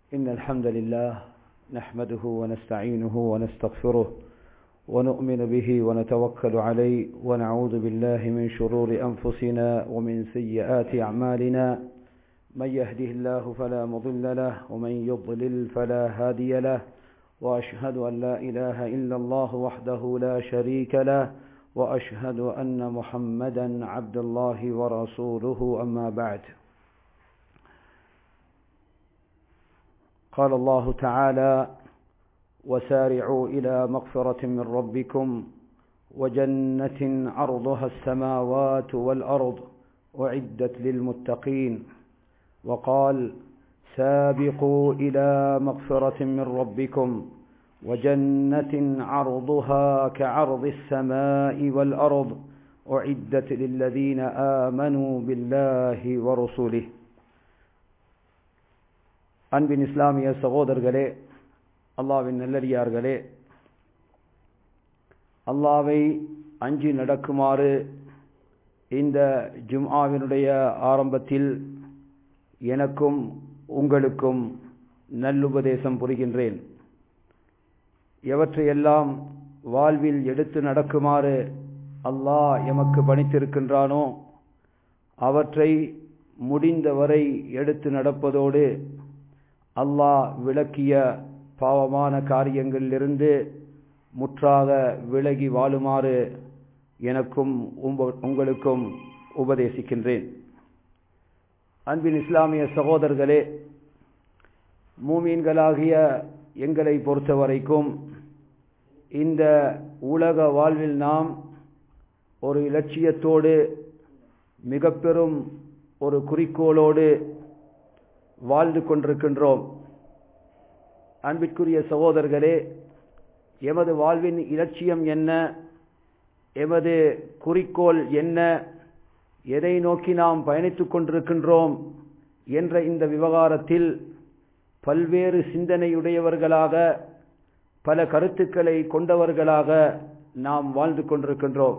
إن الحمد لله نحمده ونستعينه ونستغفره ونؤمن به ونتوكل عليه ونعوذ بالله من شرور أنفسنا ومن سيئات أعمالنا من يهده الله فلا مضل له ومن يضلل فلا هادي له وأشهد أن لا إله إلا الله وحده لا شريك له وأشهد أن محمدا عبد الله ورسوله أما بعد قال الله تعالى وسارعوا إلى مغفرة من ربكم وجنة عرضها السماوات والأرض أعدت للمتقين وقال سابقوا إلى مغفرة من ربكم وجنة عرضها كعرض السماء والأرض أعدت للذين آمنوا بالله ورسوله அன்பின் இஸ்லாமிய சகோதரர்களே அல்லாவின் நல்லடியார்களே அல்லாவை அஞ்சி நடக்குமாறு இந்த ஜும்ஆவினுடைய ஆரம்பத்தில் எனக்கும் உங்களுக்கும் நல்லுபதேசம் புரிகின்றேன் எவற்றையெல்லாம் வாழ்வில் எடுத்து நடக்குமாறு அல்லாஹ் எமக்கு பணித்திருக்கின்றானோ அவற்றை முடிந்தவரை எடுத்து நடப்பதோடு அல்லாஹ் விளக்கிய பாவமான காரியங்களிலிருந்து முற்றாக விலகி வாழுமாறு எனக்கும் உங்களுக்கும் உபதேசிக்கின்றேன் அன்பின் இஸ்லாமிய சகோதரர்களே மூமீன்களாகிய எங்களை பொறுத்தவரைக்கும் இந்த உலக வாழ்வில் நாம் ஒரு இலட்சியத்தோடு மிக பெரும் ஒரு குறிக்கோளோடு வாழ்ந்து கொண்டிருக்கின்றோம் அன்பிற்குரிய சகோதரர்களே எமது வாழ்வின் இலட்சியம் என்ன எமது குறிக்கோள் என்ன எதை நோக்கி நாம் பயணித்துக் கொண்டிருக்கின்றோம் என்ற இந்த விவகாரத்தில் பல்வேறு சிந்தனையுடையவர்களாக பல கருத்துக்களை கொண்டவர்களாக நாம் வாழ்ந்து கொண்டிருக்கின்றோம்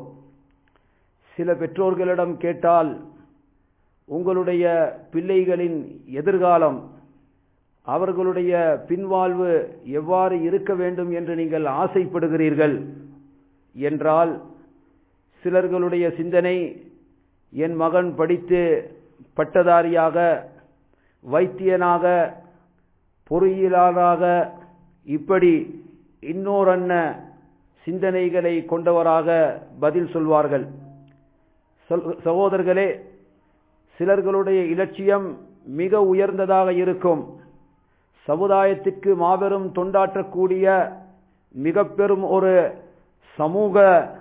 சில பெற்றோர்களிடம் கேட்டால் உங்களுடைய பிள்ளைகளின் எதிர்காலம் அவர்களுடைய பின்வாழ்வு எவ்வாறு இருக்க வேண்டும் என்று நீங்கள் ஆசைப்படுகிறீர்கள் என்றால் சிலர்களுடைய சிந்தனை என் மகன் படித்து பட்டதாரியாக வைத்தியனாக பொறியியலாளராக இப்படி இன்னோரன்ன சிந்தனைகளை கொண்டவராக பதில் சொல்வார்கள் சகோதரர்களே சிலர்களுடைய இலட்சியம் மிக உயர்ந்ததாக இருக்கும் சமுதாயத்திற்கு மாபெரும் தொண்டாற்றக்கூடிய மிக பெரும் ஒரு சமூக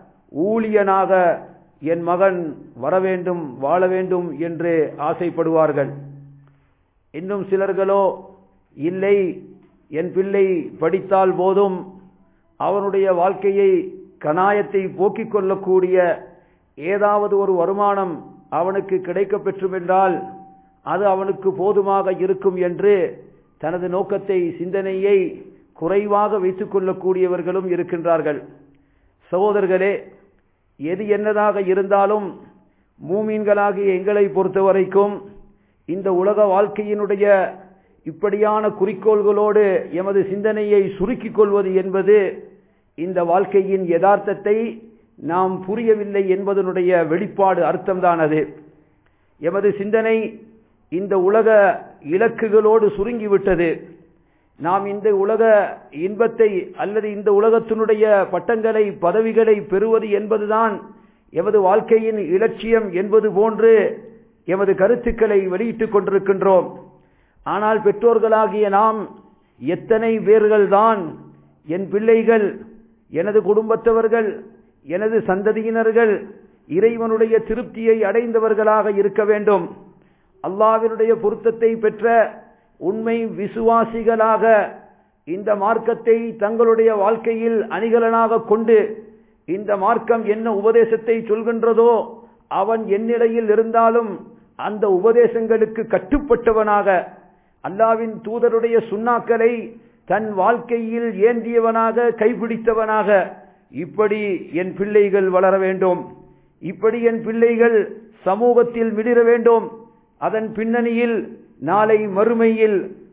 ஊழியனாக என் மகன் வர வேண்டும் வாழ வேண்டும் என்று ஆசைப்படுவார்கள் இன்னும் சிலர்களோ இல்லை என் பிள்ளை படித்தால் போதும் அவனுடைய வாழ்க்கையை கனாயத்தை போக்கிக் கொள்ளக்கூடிய ஏதாவது ஒரு வருமானம் அவனுக்கு கிடைக்க பெற்றுமென்றால் அது அவனுக்கு போதுமாக இருக்கும் என்று தனது நோக்கத்தை சிந்தனையை குறைவாக வைத்துக் கொள்ளக்கூடியவர்களும் இருக்கின்றார்கள் சகோதரர்களே எது என்னதாக இருந்தாலும் மூமீன்களாகிய எங்களை பொறுத்தவரைக்கும் இந்த உலக வாழ்க்கையினுடைய இப்படியான குறிக்கோள்களோடு எமது சிந்தனையை சுருக்கிக் கொள்வது என்பது இந்த வாழ்க்கையின் யதார்த்தத்தை நாம் புரியவில்லை என்பதனுடைய வெளிப்பாடு அர்த்தம்தான் அது எமது சிந்தனை இந்த உலக இலக்குகளோடு சுருங்கிவிட்டது நாம் இந்த உலக இன்பத்தை அல்லது இந்த உலகத்தினுடைய பட்டங்களை பதவிகளை பெறுவது என்பதுதான் எமது வாழ்க்கையின் இலட்சியம் என்பது போன்று எமது கருத்துக்களை வெளியிட்டுக் கொண்டிருக்கின்றோம் ஆனால் பெற்றோர்களாகிய நாம் எத்தனை பேர்கள்தான் என் பிள்ளைகள் எனது குடும்பத்தவர்கள் எனது சந்ததியினர்கள் இறைவனுடைய திருப்தியை அடைந்தவர்களாக இருக்க வேண்டும் அல்லாவினுடைய பொருத்தத்தை பெற்ற உண்மை விசுவாசிகளாக இந்த மார்க்கத்தை தங்களுடைய வாழ்க்கையில் அணிகலனாக கொண்டு இந்த மார்க்கம் என்ன உபதேசத்தை சொல்கின்றதோ அவன் என்னிலையில் இருந்தாலும் அந்த உபதேசங்களுக்கு கட்டுப்பட்டவனாக அல்லாவின் தூதருடைய சுண்ணாக்களை தன் வாழ்க்கையில் ஏந்தியவனாக கைப்பிடித்தவனாக இப்படி என் பிள்ளைகள் வளர வேண்டும் இப்படி என் பிள்ளைகள் சமூகத்தில் மிளிர வேண்டும் அதன் பின்னணியில் நாளை மறுமையில்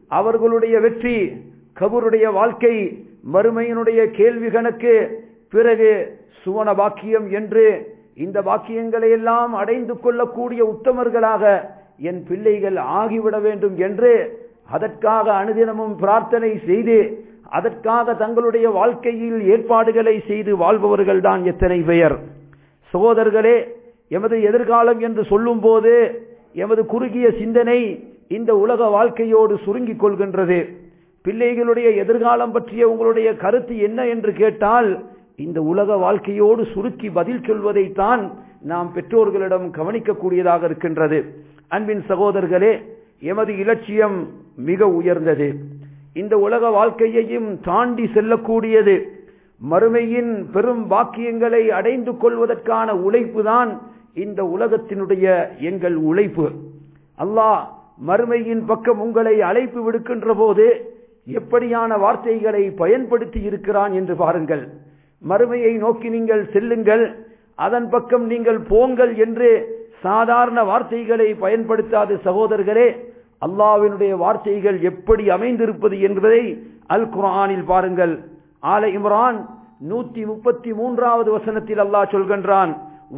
அவர்களுடைய வெற்றி கபருடைய வாழ்க்கை மறுமையினுடைய கேள்வி கணக்கு பிறகு சுவன பாக்கியம் என்று இந்த பாக்கியங்களை எல்லாம் அடைந்து கொள்ளக்கூடிய உத்தமர்களாக என் பிள்ளைகள் ஆகிவிட வேண்டும் என்று அதற்காக அனுதினமும் பிரார்த்தனை செய்து அதற்காக தங்களுடைய வாழ்க்கையில் ஏற்பாடுகளை செய்து வாழ்பவர்கள் தான் எத்தனை பெயர் சகோதரர்களே எமது எதிர்காலம் என்று சொல்லும் போது எமது குறுகிய சிந்தனை இந்த உலக வாழ்க்கையோடு சுருங்கிக் கொள்கின்றது பிள்ளைகளுடைய எதிர்காலம் பற்றிய உங்களுடைய கருத்து என்ன என்று கேட்டால் இந்த உலக வாழ்க்கையோடு சுருக்கி பதில் சொல்வதைத்தான் நாம் பெற்றோர்களிடம் கவனிக்கக்கூடியதாக இருக்கின்றது அன்பின் சகோதரர்களே எமது இலட்சியம் மிக உயர்ந்தது இந்த உலக வாழ்க்கையையும் தாண்டி செல்லக்கூடியது மறுமையின் பெரும் பாக்கியங்களை அடைந்து கொள்வதற்கான உழைப்பு தான் இந்த உலகத்தினுடைய எங்கள் உழைப்பு அல்லாஹ் மறுமையின் பக்கம் உங்களை அழைப்பு விடுக்கின்ற போது எப்படியான வார்த்தைகளை பயன்படுத்தி இருக்கிறான் என்று பாருங்கள் மறுமையை நோக்கி நீங்கள் செல்லுங்கள் அதன் பக்கம் நீங்கள் போங்கள் என்று சாதாரண வார்த்தைகளை பயன்படுத்தாத சகோதரர்களே அல்லாவினுடைய வார்த்தைகள் எப்படி அமைந்திருப்பது என்பதை அல் குரானில் பாருங்கள் ஆல இம்ரான் நூத்தி முப்பத்தி மூன்றாவது வசனத்தில் அல்லாஹ் சொல்கின்றான்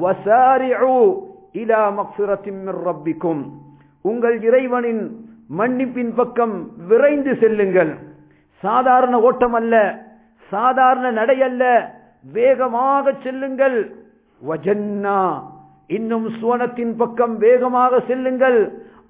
ரப்பிக்கும் உங்கள் இறைவனின் மன்னிப்பின் பக்கம் விரைந்து செல்லுங்கள் சாதாரண ஓட்டம் அல்ல சாதாரண நடை அல்ல வேகமாக செல்லுங்கள் வஜன்னா இன்னும் சுவனத்தின் பக்கம் வேகமாக செல்லுங்கள்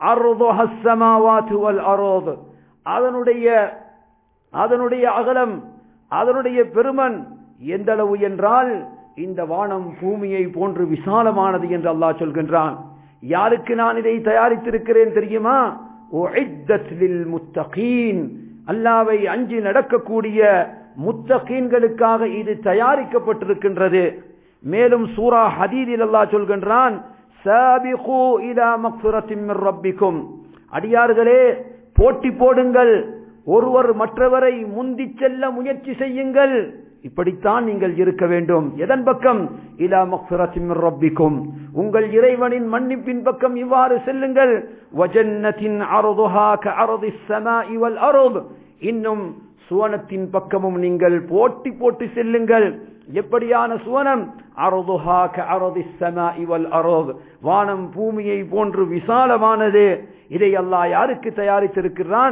அதனுடைய அதனுடைய அகலம் அதனுடைய பெருமன் எந்த அளவு என்றால் இந்த வானம் பூமியை போன்று விசாலமானது என்று அல்லாஹ் சொல்கின்றான் யாருக்கு நான் இதை தயாரித்திருக்கிறேன் தெரியுமா முத்தகீன் அல்லாவை அஞ்சு நடக்கக்கூடிய முத்தகீன்களுக்காக இது தயாரிக்கப்பட்டிருக்கின்றது மேலும் சூரா ஹதீதில் அல்லாஹ் சொல்கின்றான் அடியார்களே போட்டி போடுங்கள் ஒருவர் மற்றவரை முந்தி செல்ல முயற்சி செய்யுங்கள் இப்படித்தான் நீங்கள் இருக்க வேண்டும் எதன் பக்கம் இலா மக்ஃபிரத்தின் ரப்பிக்கும் உங்கள் இறைவனின் மன்னிப்பின் பக்கம் இவ்வாறு செல்லுங்கள் வஜன்னத்தின் அருதுஹா கஅரதி ஸமாஇ வல் அர்த் இன்னும் சுவனத்தின் பக்கமும் நீங்கள் போட்டி போட்டு செல்லுங்கள் எப்படியான சுவனம் அருதுஹா கஅரதி ஸமாஇ வல் அர்த் வானம் பூமியை போன்று விசாலமானது இதை அல்லாஹ் யாருக்கு தயாரித்திருக்கிறான்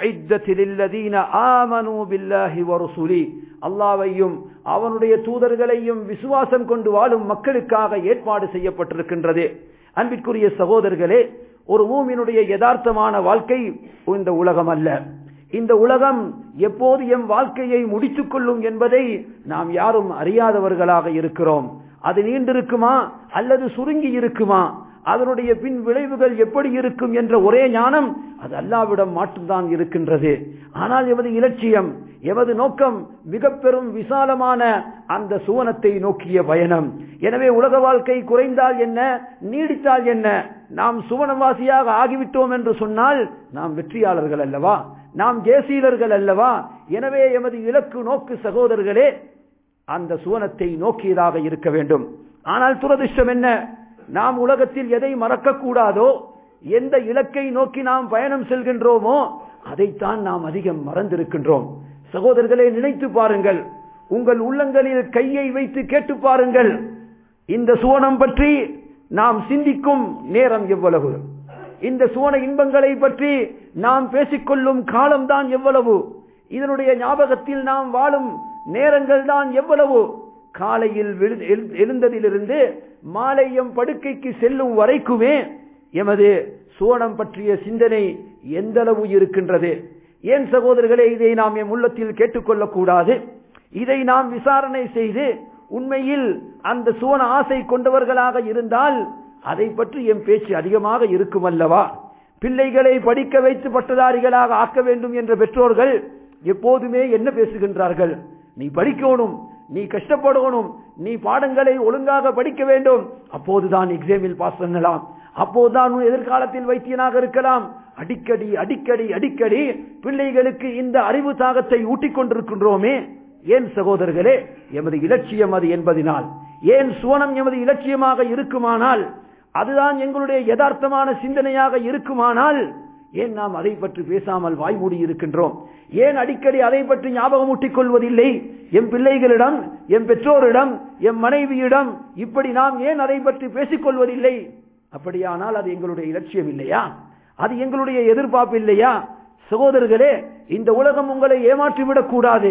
அல்லாவையும் அவனுடைய தூதர்களையும் விசுவாசம் கொண்டு வாழும் மக்களுக்காக ஏற்பாடு செய்யப்பட்டிருக்கின்றது அன்பிற்குரிய சகோதரர்களே ஒரு மூமினுடைய யதார்த்தமான வாழ்க்கை இந்த உலகம் அல்ல இந்த உலகம் எப்போது எம் வாழ்க்கையை முடித்துக் கொள்ளும் என்பதை நாம் யாரும் அறியாதவர்களாக இருக்கிறோம் அது நீண்டிருக்குமா அல்லது சுருங்கி இருக்குமா அதனுடைய பின் விளைவுகள் எப்படி இருக்கும் என்ற ஒரே ஞானம் அது அல்லாவிடம் மட்டும்தான் இருக்கின்றது ஆனால் எமது இலட்சியம் எமது நோக்கம் மிக பெரும் விசாலமான அந்த சுவனத்தை நோக்கிய பயணம் எனவே உலக வாழ்க்கை குறைந்தால் என்ன நீடித்தால் என்ன நாம் சுவனவாசியாக ஆகிவிட்டோம் என்று சொன்னால் நாம் வெற்றியாளர்கள் அல்லவா நாம் ஜேசீலர்கள் அல்லவா எனவே எமது இலக்கு நோக்கு சகோதரர்களே அந்த சுவனத்தை நோக்கியதாக இருக்க வேண்டும் ஆனால் துரதிர்ஷ்டம் என்ன நாம் உலகத்தில் எதை மறக்கக்கூடாதோ எந்த இலக்கை நோக்கி நாம் பயணம் செல்கின்றோமோ அதைத்தான் நாம் அதிகம் மறந்திருக்கின்றோம் சகோதரர்களே நினைத்து பாருங்கள் உங்கள் உள்ளங்களில் கையை வைத்து கேட்டு பாருங்கள் இந்த சுவனம் பற்றி நாம் சிந்திக்கும் நேரம் எவ்வளவு இந்த சுவன இன்பங்களை பற்றி நாம் பேசிக்கொள்ளும் காலம்தான் எவ்வளவு இதனுடைய ஞாபகத்தில் நாம் வாழும் நேரங்கள் தான் எவ்வளவு காலையில் எழுந்ததிலிருந்து மாலையம் படுக்கைக்கு செல்லும் வரைக்குமே எமது சோனம் பற்றிய சிந்தனை எந்த அளவு இருக்கின்றது ஏன் சகோதரர்களே இதை நாம் எம் உள்ளத்தில் கேட்டுக்கொள்ளக்கூடாது இதை நாம் விசாரணை செய்து உண்மையில் அந்த சுவன ஆசை கொண்டவர்களாக இருந்தால் அதை பற்றி எம் பேச்சு அதிகமாக இருக்கும் அல்லவா பிள்ளைகளை படிக்க வைத்து பட்டதாரிகளாக ஆக்க வேண்டும் என்ற பெற்றோர்கள் எப்போதுமே என்ன பேசுகின்றார்கள் நீ படிக்கணும் நீ கஷ்டப்படணும் நீ பாடங்களை ஒழுங்காக படிக்க வேண்டும் அப்போதுதான் எக்ஸாமில் பாஸ் பண்ணலாம் அப்போதுதான் எதிர்காலத்தில் வைத்தியனாக இருக்கலாம் அடிக்கடி அடிக்கடி அடிக்கடி பிள்ளைகளுக்கு இந்த அறிவு தாகத்தை ஊட்டிக் கொண்டிருக்கின்றோமே ஏன் சகோதரர்களே எமது இலட்சியம் அது என்பதனால் ஏன் சுவனம் எமது இலட்சியமாக இருக்குமானால் அதுதான் எங்களுடைய யதார்த்தமான சிந்தனையாக இருக்குமானால் ஏன் நாம் அதை பற்றி பேசாமல் வாய்மூடி இருக்கின்றோம் ஏன் அடிக்கடி அதை பற்றி ஞாபகம் ஊட்டிக் கொள்வதில்லை எம் பிள்ளைகளிடம் எம் பெற்றோரிடம் எம் மனைவியிடம் இப்படி நாம் ஏன் அதை பற்றி பேசிக் கொள்வதில்லை அப்படியானால் அது எங்களுடைய இலட்சியம் இல்லையா அது எங்களுடைய எதிர்பார்ப்பு இல்லையா சகோதரர்களே இந்த உலகம் உங்களை ஏமாற்றிவிடக் கூடாது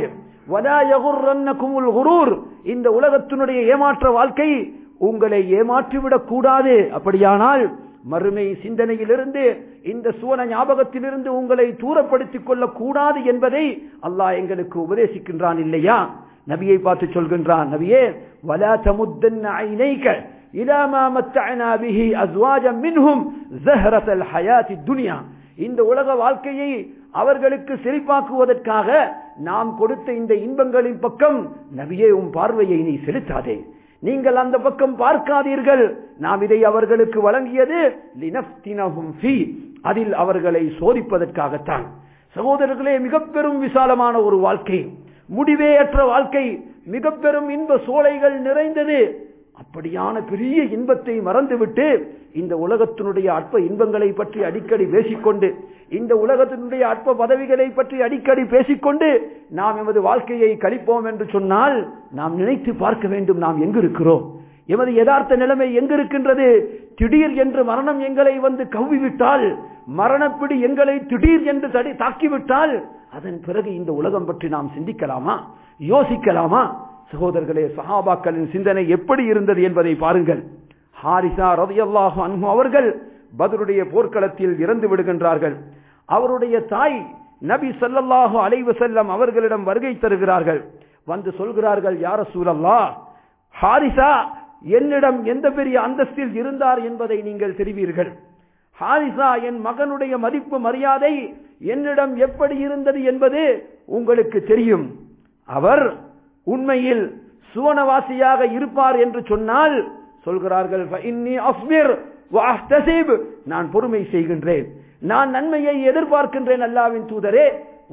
இந்த உலகத்தினுடைய ஏமாற்ற வாழ்க்கை உங்களை ஏமாற்றிவிடக் கூடாது அப்படியானால் மறுமை சிந்தனையிலிருந்து இந்த சுவன ஞாபகத்திலிருந்து உங்களை தூரப்படுத்திக் கொள்ளக் கூடாது என்பதை அல்லாஹ் எங்களுக்கு உபதேசிக்கின்றான் இல்லையா நபியை பார்த்து சொல்கின்றான் நபியே வலா தமுத்தன் ஐனைக்க إلى ما متعنا به أزواجا منهم زهرة الحياة الدنيا இந்த உலக வாழ்க்கையை அவர்களுக்கு செழிப்பாக்குவதற்காக நாம் கொடுத்த இந்த இன்பங்களின் பக்கம் நபியே உன் பார்வையை நீ செலுத்தாதே நீங்கள் அந்த பக்கம் பார்க்காதீர்கள் நாம் இதை அவர்களுக்கு வழங்கியது அதில் அவர்களை சோதிப்பதற்காகத்தான் சகோதரர்களே மிக பெரும் விசாலமான ஒரு வாழ்க்கை முடிவேயற்ற வாழ்க்கை மிக பெரும் இன்ப சோலைகள் நிறைந்தது அப்படியான பெரிய இன்பத்தை மறந்துவிட்டு இந்த உலகத்தினுடைய அற்ப இன்பங்களை பற்றி அடிக்கடி பேசிக்கொண்டு இந்த உலகத்தினுடைய அற்ப பதவிகளை பற்றி அடிக்கடி பேசிக்கொண்டு நாம் எமது வாழ்க்கையை கழிப்போம் என்று சொன்னால் நாம் நினைத்து பார்க்க வேண்டும் நாம் எங்கு இருக்கிறோம் எமது யதார்த்த நிலைமை எங்கு இருக்கின்றது திடீர் என்று மரணம் எங்களை வந்து கவ்விவிட்டால் மரணப்பிடி எங்களை திடீர் என்று தடி தாக்கிவிட்டால் அதன் பிறகு இந்த உலகம் பற்றி நாம் சிந்திக்கலாமா யோசிக்கலாமா சகோதரர்களே சஹாபாக்களின் சிந்தனை எப்படி இருந்தது என்பதை பாருங்கள் ஹாரிசா ரதியல்லாஹு அன்ஹு அவர்கள் பதருடைய போர்க்களத்தில் இறந்து விடுகின்றார்கள் அவருடைய தாய் நபி சல்லல்லாஹு அலைவு செல்லம் அவர்களிடம் வருகை தருகிறார்கள் வந்து சொல்கிறார்கள் யார சூழல்லா ஹாரிசா என்னிடம் எந்த பெரிய அந்தஸ்தில் இருந்தார் என்பதை நீங்கள் தெரிவீர்கள் ஹாரிசா என் மகனுடைய மதிப்பு மரியாதை என்னிடம் எப்படி இருந்தது என்பது உங்களுக்கு தெரியும் அவர் உண்மையில் சுவனவாசியாக இருப்பார் என்று சொன்னால் சொல்கிறார்கள் நான் பொறுமை செய்கின்றேன் நான் நன்மையை எதிர்பார்க்கின்றேன் அல்லாவின் தூதரே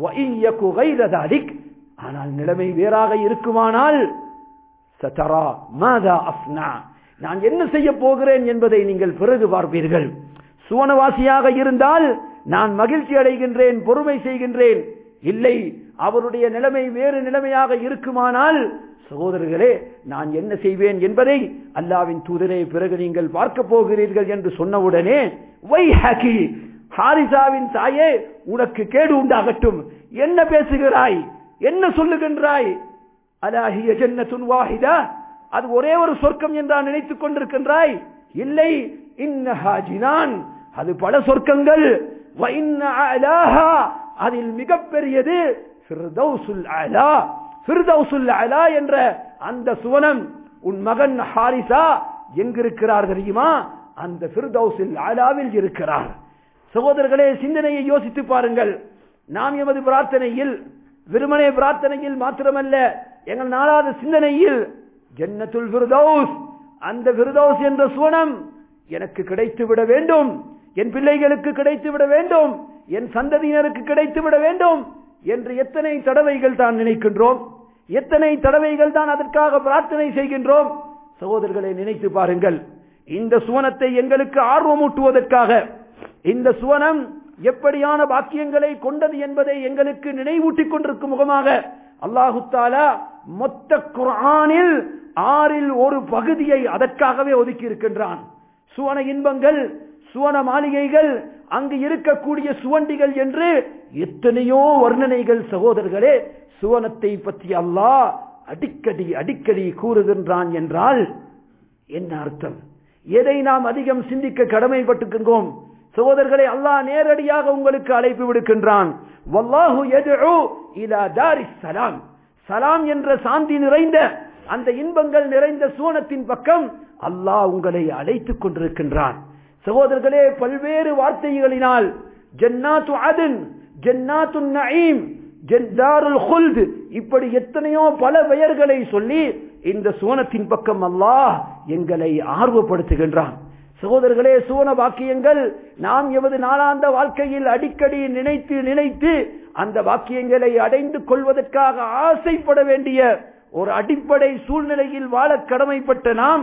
ஆனால் நிலைமை வேறாக இருக்குமானால் சதரா மாதா அஃப்னா நான் என்ன செய்ய போகிறேன் என்பதை நீங்கள் பிறகு பார்ப்பீர்கள் சுவனவாசியாக இருந்தால் நான் மகிழ்ச்சி அடைகின்றேன் பொறுமை செய்கின்றேன் இல்லை அவருடைய நிலைமை வேறு நிலைமையாக இருக்குமானால் சகோதரர்களே நான் என்ன செய்வேன் என்பதை அல்லாவின் தூதரே பிறகு நீங்கள் பார்க்க போகிறீர்கள் என்று சொன்னவுடனே வை ஹாக்கி ஹாரிசாவின் தாயே உனக்கு கேடு உண்டாகட்டும் என்ன பேசுகிறாய் என்ன சொல்லுகின்றாய் அலாஹிய ஜன்னத்துன் வாஹிதா அது ஒரே ஒரு சொர்க்கம் என்றா நினைத்துக் கொண்டிருக்கின்றாய் இல்லை இன்னஹாஜினான் அது பல சொர்க்கங்கள் அதில் மிகப்பெரியது என்ற அந்த சுவனம் உன் மகன் ஹாரிசா எங்கிருக்கிறார் தெரியுமா அந்த பிர்தௌசில் அலாவில் இருக்கிறார் சகோதரர்களே சிந்தனையை யோசித்து பாருங்கள் நாம் எமது பிரார்த்தனையில் வெறுமனே பிரார்த்தனையில் மாத்திரமல்ல எங்கள் நாளாத சிந்தனையில் ஜன்னத்துல் ஃபிர்தௌஸ் அந்த ஃபிர்தௌஸ் என்ற சுவனம் எனக்கு கிடைத்து விட வேண்டும் என் பிள்ளைகளுக்கு கிடைத்து விட வேண்டும் என் சந்ததியினருக்கு கிடைத்து விட வேண்டும் என்று எத்தனை தடவைகள் தான் நினைக்கின்றோம் எத்தனை தடவைகள் தான் அதற்காக பிரார்த்தனை செய்கின்றோம் சகோதரர்களை நினைத்து பாருங்கள் இந்த சுவனத்தை எங்களுக்கு ஆர்வமூட்டுவதற்காக இந்த சுவனம் எப்படியான பாக்கியங்களை கொண்டது என்பதை எங்களுக்கு நினைவூட்டிக் கொண்டிருக்கும் முகமாக அல்லாஹு தாலா மொத்த குரானில் ஆறில் ஒரு பகுதியை அதற்காகவே ஒதுக்கி இருக்கின்றான் சுவன இன்பங்கள் சுவன மாளிகைகள் அங்கு இருக்கக்கூடிய சுவண்டிகள் என்று எத்தனையோ வர்ணனைகள் சகோதரர்களே சுவனத்தை பற்றி அல்லாஹ் அடிக்கடி அடிக்கடி கூறுகின்றான் என்றால் என்ன அர்த்தம் எதை நாம் அதிகம் சிந்திக்க கடமைப்பட்டுகின்றோம் சகோதரர்களை அல்லாஹ் நேரடியாக உங்களுக்கு அழைப்பு விடுக்கின்றான் வல்லாஹு யதுஉ இலா தாரிஸ் சலாம் சலாம் என்ற சாந்தி நிறைந்த அந்த இன்பங்கள் நிறைந்த சுவனத்தின் பக்கம் அல்லாஹ் உங்களை அழைத்துக் கொண்டிருக்கின்றான் சகோதரர்களே பல்வேறு வார்த்தைகளினால் ஜன்னாத்து அதன் ஜன்னாத்து நயீம் ஜென்தாருல் ஹுல்த் இப்படி எத்தனையோ பல பெயர்களை சொல்லி இந்த சுவனத்தின் பக்கம் அல்லாஹ் எங்களை ஆர்வப்படுத்துகின்றான் சகோதரர்களே சுவன வாக்கியங்கள் நாம் எமது நாளாந்த வாழ்க்கையில் அடிக்கடி நினைத்து நினைத்து அந்த வாக்கியங்களை அடைந்து கொள்வதற்காக ஆசைப்பட வேண்டிய ஒரு அடிப்படை சூழ்நிலையில் வாழ கடமைப்பட்ட நாம்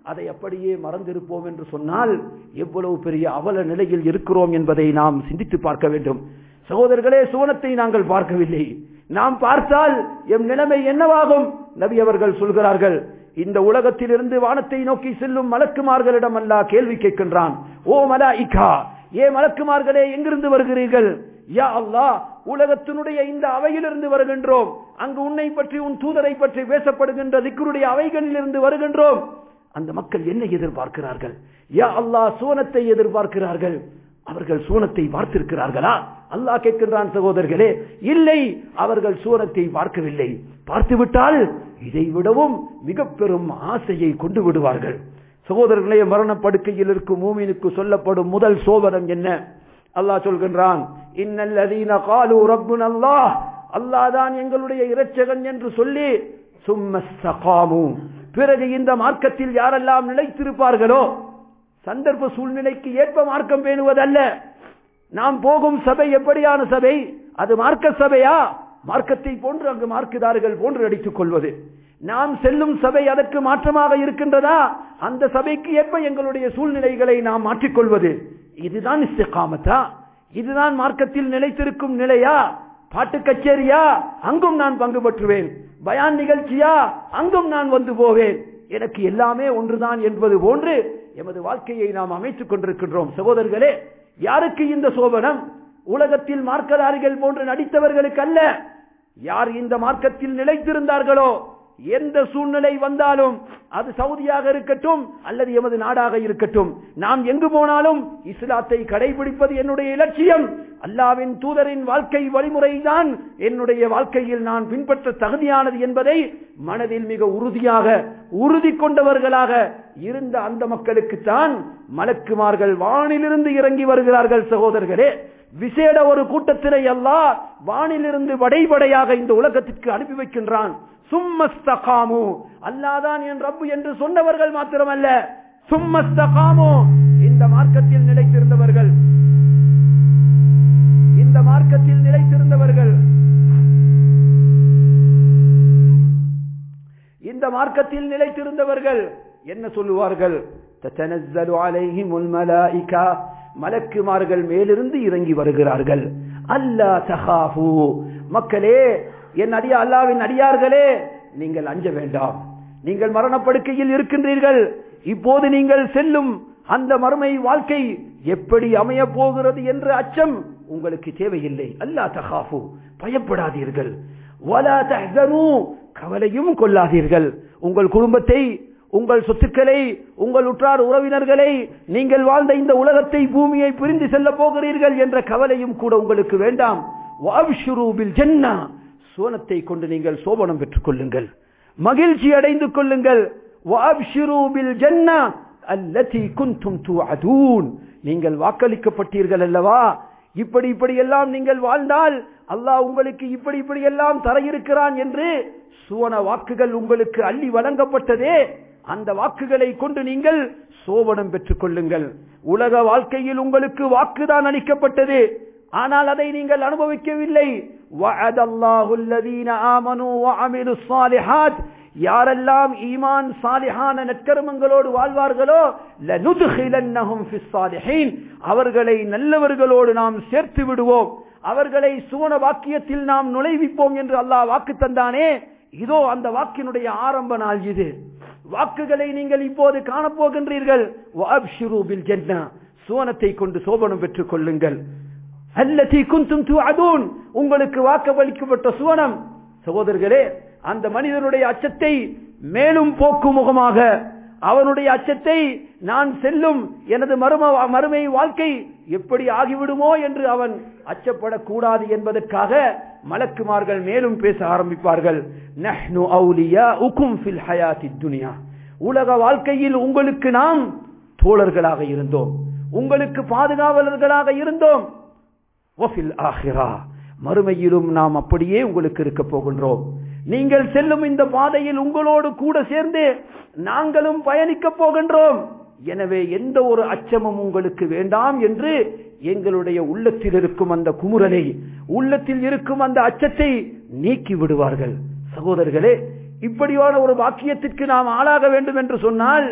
அதை அப்படியே மறந்திருப்போம் என்று சொன்னால் எவ்வளவு பெரிய அவல நிலையில் இருக்கிறோம் என்பதை நாம் சிந்தித்து பார்க்க வேண்டும் சகோதரர்களே சுவனத்தை நாங்கள் பார்க்கவில்லை நாம் பார்த்தால் எம் நிலைமை என்னவாகும் நபி அவர்கள் சொல்கிறார்கள் இந்த உலகத்திலிருந்து வானத்தை நோக்கி செல்லும் மலக்குமார்களிடம் அல்ல கேள்வி கேட்கின்றான் ஓ மலாயிகா ஏ மலக்குமார்களே எங்கிருந்து வருகிறீர்கள் யா அல்லாஹ் உலகத்தினுடைய இந்த அவையிலிருந்து வருகின்றோம் அங்கு உன்னை பற்றி உன் தூதரை பற்றி பேசப்படுகின்ற திக்கருடைய அவைகளில் இருந்து வருகின்றோம் அந்த மக்கள் என்ன எதிர்பார்க்கிறார்கள் யா அல்லாஹ் சூனத்தை எதிர்பார்க்கிறார்கள் அவர்கள் சூனத்தை பார்த்திருக்கிறார்களா அல்லாஹ் கேட்கின்றான் சகோதரர்களே இல்லை அவர்கள் சூனத்தை பார்க்கவில்லை பார்த்துவிட்டால் இதை விடவும் மிக பெரும் ஆசையை கொண்டு விடுவார்கள் சகோதரர்களே மரணப்படுக்கையில் இருக்கும் மூமினுக்கு சொல்லப்படும் முதல் சோபனம் என்ன அல்லாஹ் சொல்கின்றான் இன்னல்லதீன காலு ரப்புன் அல்லாஹ் அல்லாஹ் தான் எங்களுடைய இரட்சகன் என்று சொல்லி சும்மஸ்தகாமு பிறகு இந்த மார்க்கத்தில் யாரெல்லாம் நிலைத்திருப்பார்களோ சந்தர்ப்ப சூழ்நிலைக்கு ஏற்ப மார்க்கம் பேணுவதல்ல நாம் போகும் சபை எப்படியான சபை அது மார்க்க சபையா மார்க்கத்தை போன்று அங்கு மார்க்குதார்கள் போன்று அடித்துக் கொள்வது நாம் செல்லும் சபை அதற்கு மாற்றமாக இருக்கின்றதா அந்த சபைக்கு ஏற்ப எங்களுடைய சூழ்நிலைகளை நாம் மாற்றிக்கொள்வது இதுதான் இஸ்திகாமத்தா இதுதான் மார்க்கத்தில் நிலைத்திருக்கும் நிலையா பாட்டு கச்சேரியா அங்கும் நான் பங்கு பற்றுவேன் பயான் நிகழ்ச்சியா அங்கும் நான் வந்து போவேன் எனக்கு எல்லாமே ஒன்றுதான் என்பது போன்று எமது வாழ்க்கையை நாம் அமைத்துக் கொண்டிருக்கின்றோம் சகோதரர்களே யாருக்கு இந்த சோபனம் உலகத்தில் மார்க்கதாரிகள் போன்று நடித்தவர்களுக்கு அல்ல யார் இந்த மார்க்கத்தில் நிலைத்திருந்தார்களோ எந்த சூழ்நிலை வந்தாலும் அது சவுதியாக இருக்கட்டும் அல்லது எமது நாடாக இருக்கட்டும் நாம் எங்கு போனாலும் இஸ்லாத்தை கடைபிடிப்பது என்னுடைய இலட்சியம் அல்லாவின் தூதரின் வாழ்க்கை வழிமுறைதான் என்னுடைய வாழ்க்கையில் நான் பின்பற்ற தகுதியானது என்பதை மனதில் மிக உறுதியாக உறுதி கொண்டவர்களாக இருந்த அந்த மக்களுக்குத்தான் மலக்குமார்கள் வானிலிருந்து இறங்கி வருகிறார்கள் சகோதரர்களே விசேட ஒரு கூட்டத்தினை அல்லாஹ் வானிலிருந்து வடைபடையாக இந்த உலகத்திற்கு அனுப்பி வைக்கின்றான் சும்மஸ்தகாமு அல்லாதான் என் ரப்பு என்று சொன்னவர்கள் மாத்திரமல்ல சும்மஸ்தகாமு இந்த மார்க்கத்தில் நிலைத்திருந்தவர்கள் இந்த மார்க்கத்தில் நிலைத்திருந்தவர்கள் இந்த மார்க்கத்தில் நிலைத்திருந்தவர்கள் என்ன சொல்லுவார்கள் தத்தனஸ்ஸலு அலைஹிமுல் மலாயிகா மலக்குமார்கள் மேலிருந்து இறங்கி வருகிறார்கள் அல்லா தஹாஃபு மக்களே என் அடியா அல்லாவின் அடியார்களே நீங்கள் அஞ்ச வேண்டாம் நீங்கள் மரணப்படுக்கையில் இருக்கின்றீர்கள் இப்போது நீங்கள் செல்லும் அந்த மறுமை வாழ்க்கை எப்படி அமைய போகிறது என்ற அச்சம் உங்களுக்கு தேவையில்லை அல்லா தகாஃபு பயப்படாதீர்கள் வலா தஹ்சனு கவலையும் கொள்ளாதீர்கள் உங்கள் குடும்பத்தை உங்கள் சொத்துக்களை உங்கள் உற்றார் உறவினர்களை நீங்கள் வாழ்ந்த இந்த உலகத்தை பூமியை பிரிந்து செல்ல போகிறீர்கள் என்ற கவலையும் கூட உங்களுக்கு வேண்டாம் ஜன்னா சோனத்தை கொண்டு நீங்கள் சோபனம் பெற்றுக் கொள்ளுங்கள் மகிழ்ச்சி அடைந்து கொள்ளுங்கள் நீங்கள் வாக்களிக்கப்பட்டீர்கள் அல்லவா இப்படி இப்படி எல்லாம் நீங்கள் வாழ்ந்தால் அல்லாஹ் உங்களுக்கு இப்படி இப்படி எல்லாம் தர இருக்கிறான் என்று சுவன வாக்குகள் உங்களுக்கு அள்ளி வழங்கப்பட்டதே அந்த வாக்குகளை கொண்டு நீங்கள் சோபனம் பெற்றுக் கொள்ளுங்கள் உலக வாழ்க்கையில் உங்களுக்கு வாக்குதான் அளிக்கப்பட்டது ஆனால் அதை நீங்கள் அனுபவிக்கவில்லை யாரெல்லாம் ஈமான் சாலிஹான நற்கர்மங்களோடு வாழ்வார்களோ அவர்களை நல்லவர்களோடு நாம் சேர்த்து விடுவோம் அவர்களை சுவன வாக்கியத்தில் நாம் நுழைவிப்போம் என்று அல்லாஹ் வாக்கு தந்தானே இதோ அந்த வாக்கினுடைய ஆரம்ப நாள் இது வாக்குகளை நீங்கள் இப்போது காணப்போகின்றீர்கள் சுவனத்தை கொண்டு சோபனம் பெற்றுக் கொள்ளுங்கள் அல்லதி குந்தும் துஅதூன் உங்களுக்கு வாக்களிக்கப்பட்ட சுவனம் சகோதரர்களே அந்த மனிதனுடைய அச்சத்தை மேலும் போக்கும் முகமாக அவனுடைய அச்சத்தை நான் செல்லும் எனது மரும மறுமை வாழ்க்கை எப்படி ஆகிவிடுமோ என்று அவன் அச்சப்படக்கூடாது என்பதற்காக மலக்குமார்கள் மேலும் பேச ஆரம்பிப்பார்கள் நஹ்னு அவுலியா உகும் ஃபில் ஹயாத்தி துனியா உலக வாழ்க்கையில் உங்களுக்கு நாம் தோழர்களாக இருந்தோம் உங்களுக்கு பாதுகாவலர்களாக இருந்தோம் வஃபில் ஆஹிரா மறுமையிலும் நாம் அப்படியே உங்களுக்கு இருக்க போகின்றோம் நீங்கள் செல்லும் இந்த பாதையில் உங்களோடு கூட சேர்ந்து நாங்களும் பயணிக்க போகின்றோம் எனவே எந்த ஒரு அச்சமும் உங்களுக்கு வேண்டாம் என்று எங்களுடைய உள்ளத்தில் இருக்கும் அந்த குமுறலை உள்ளத்தில் இருக்கும் அந்த அச்சத்தை நீக்கி விடுவார்கள் சகோதரர்களே இப்படியான ஒரு வாக்கியத்திற்கு நாம் ஆளாக வேண்டும் என்று சொன்னால்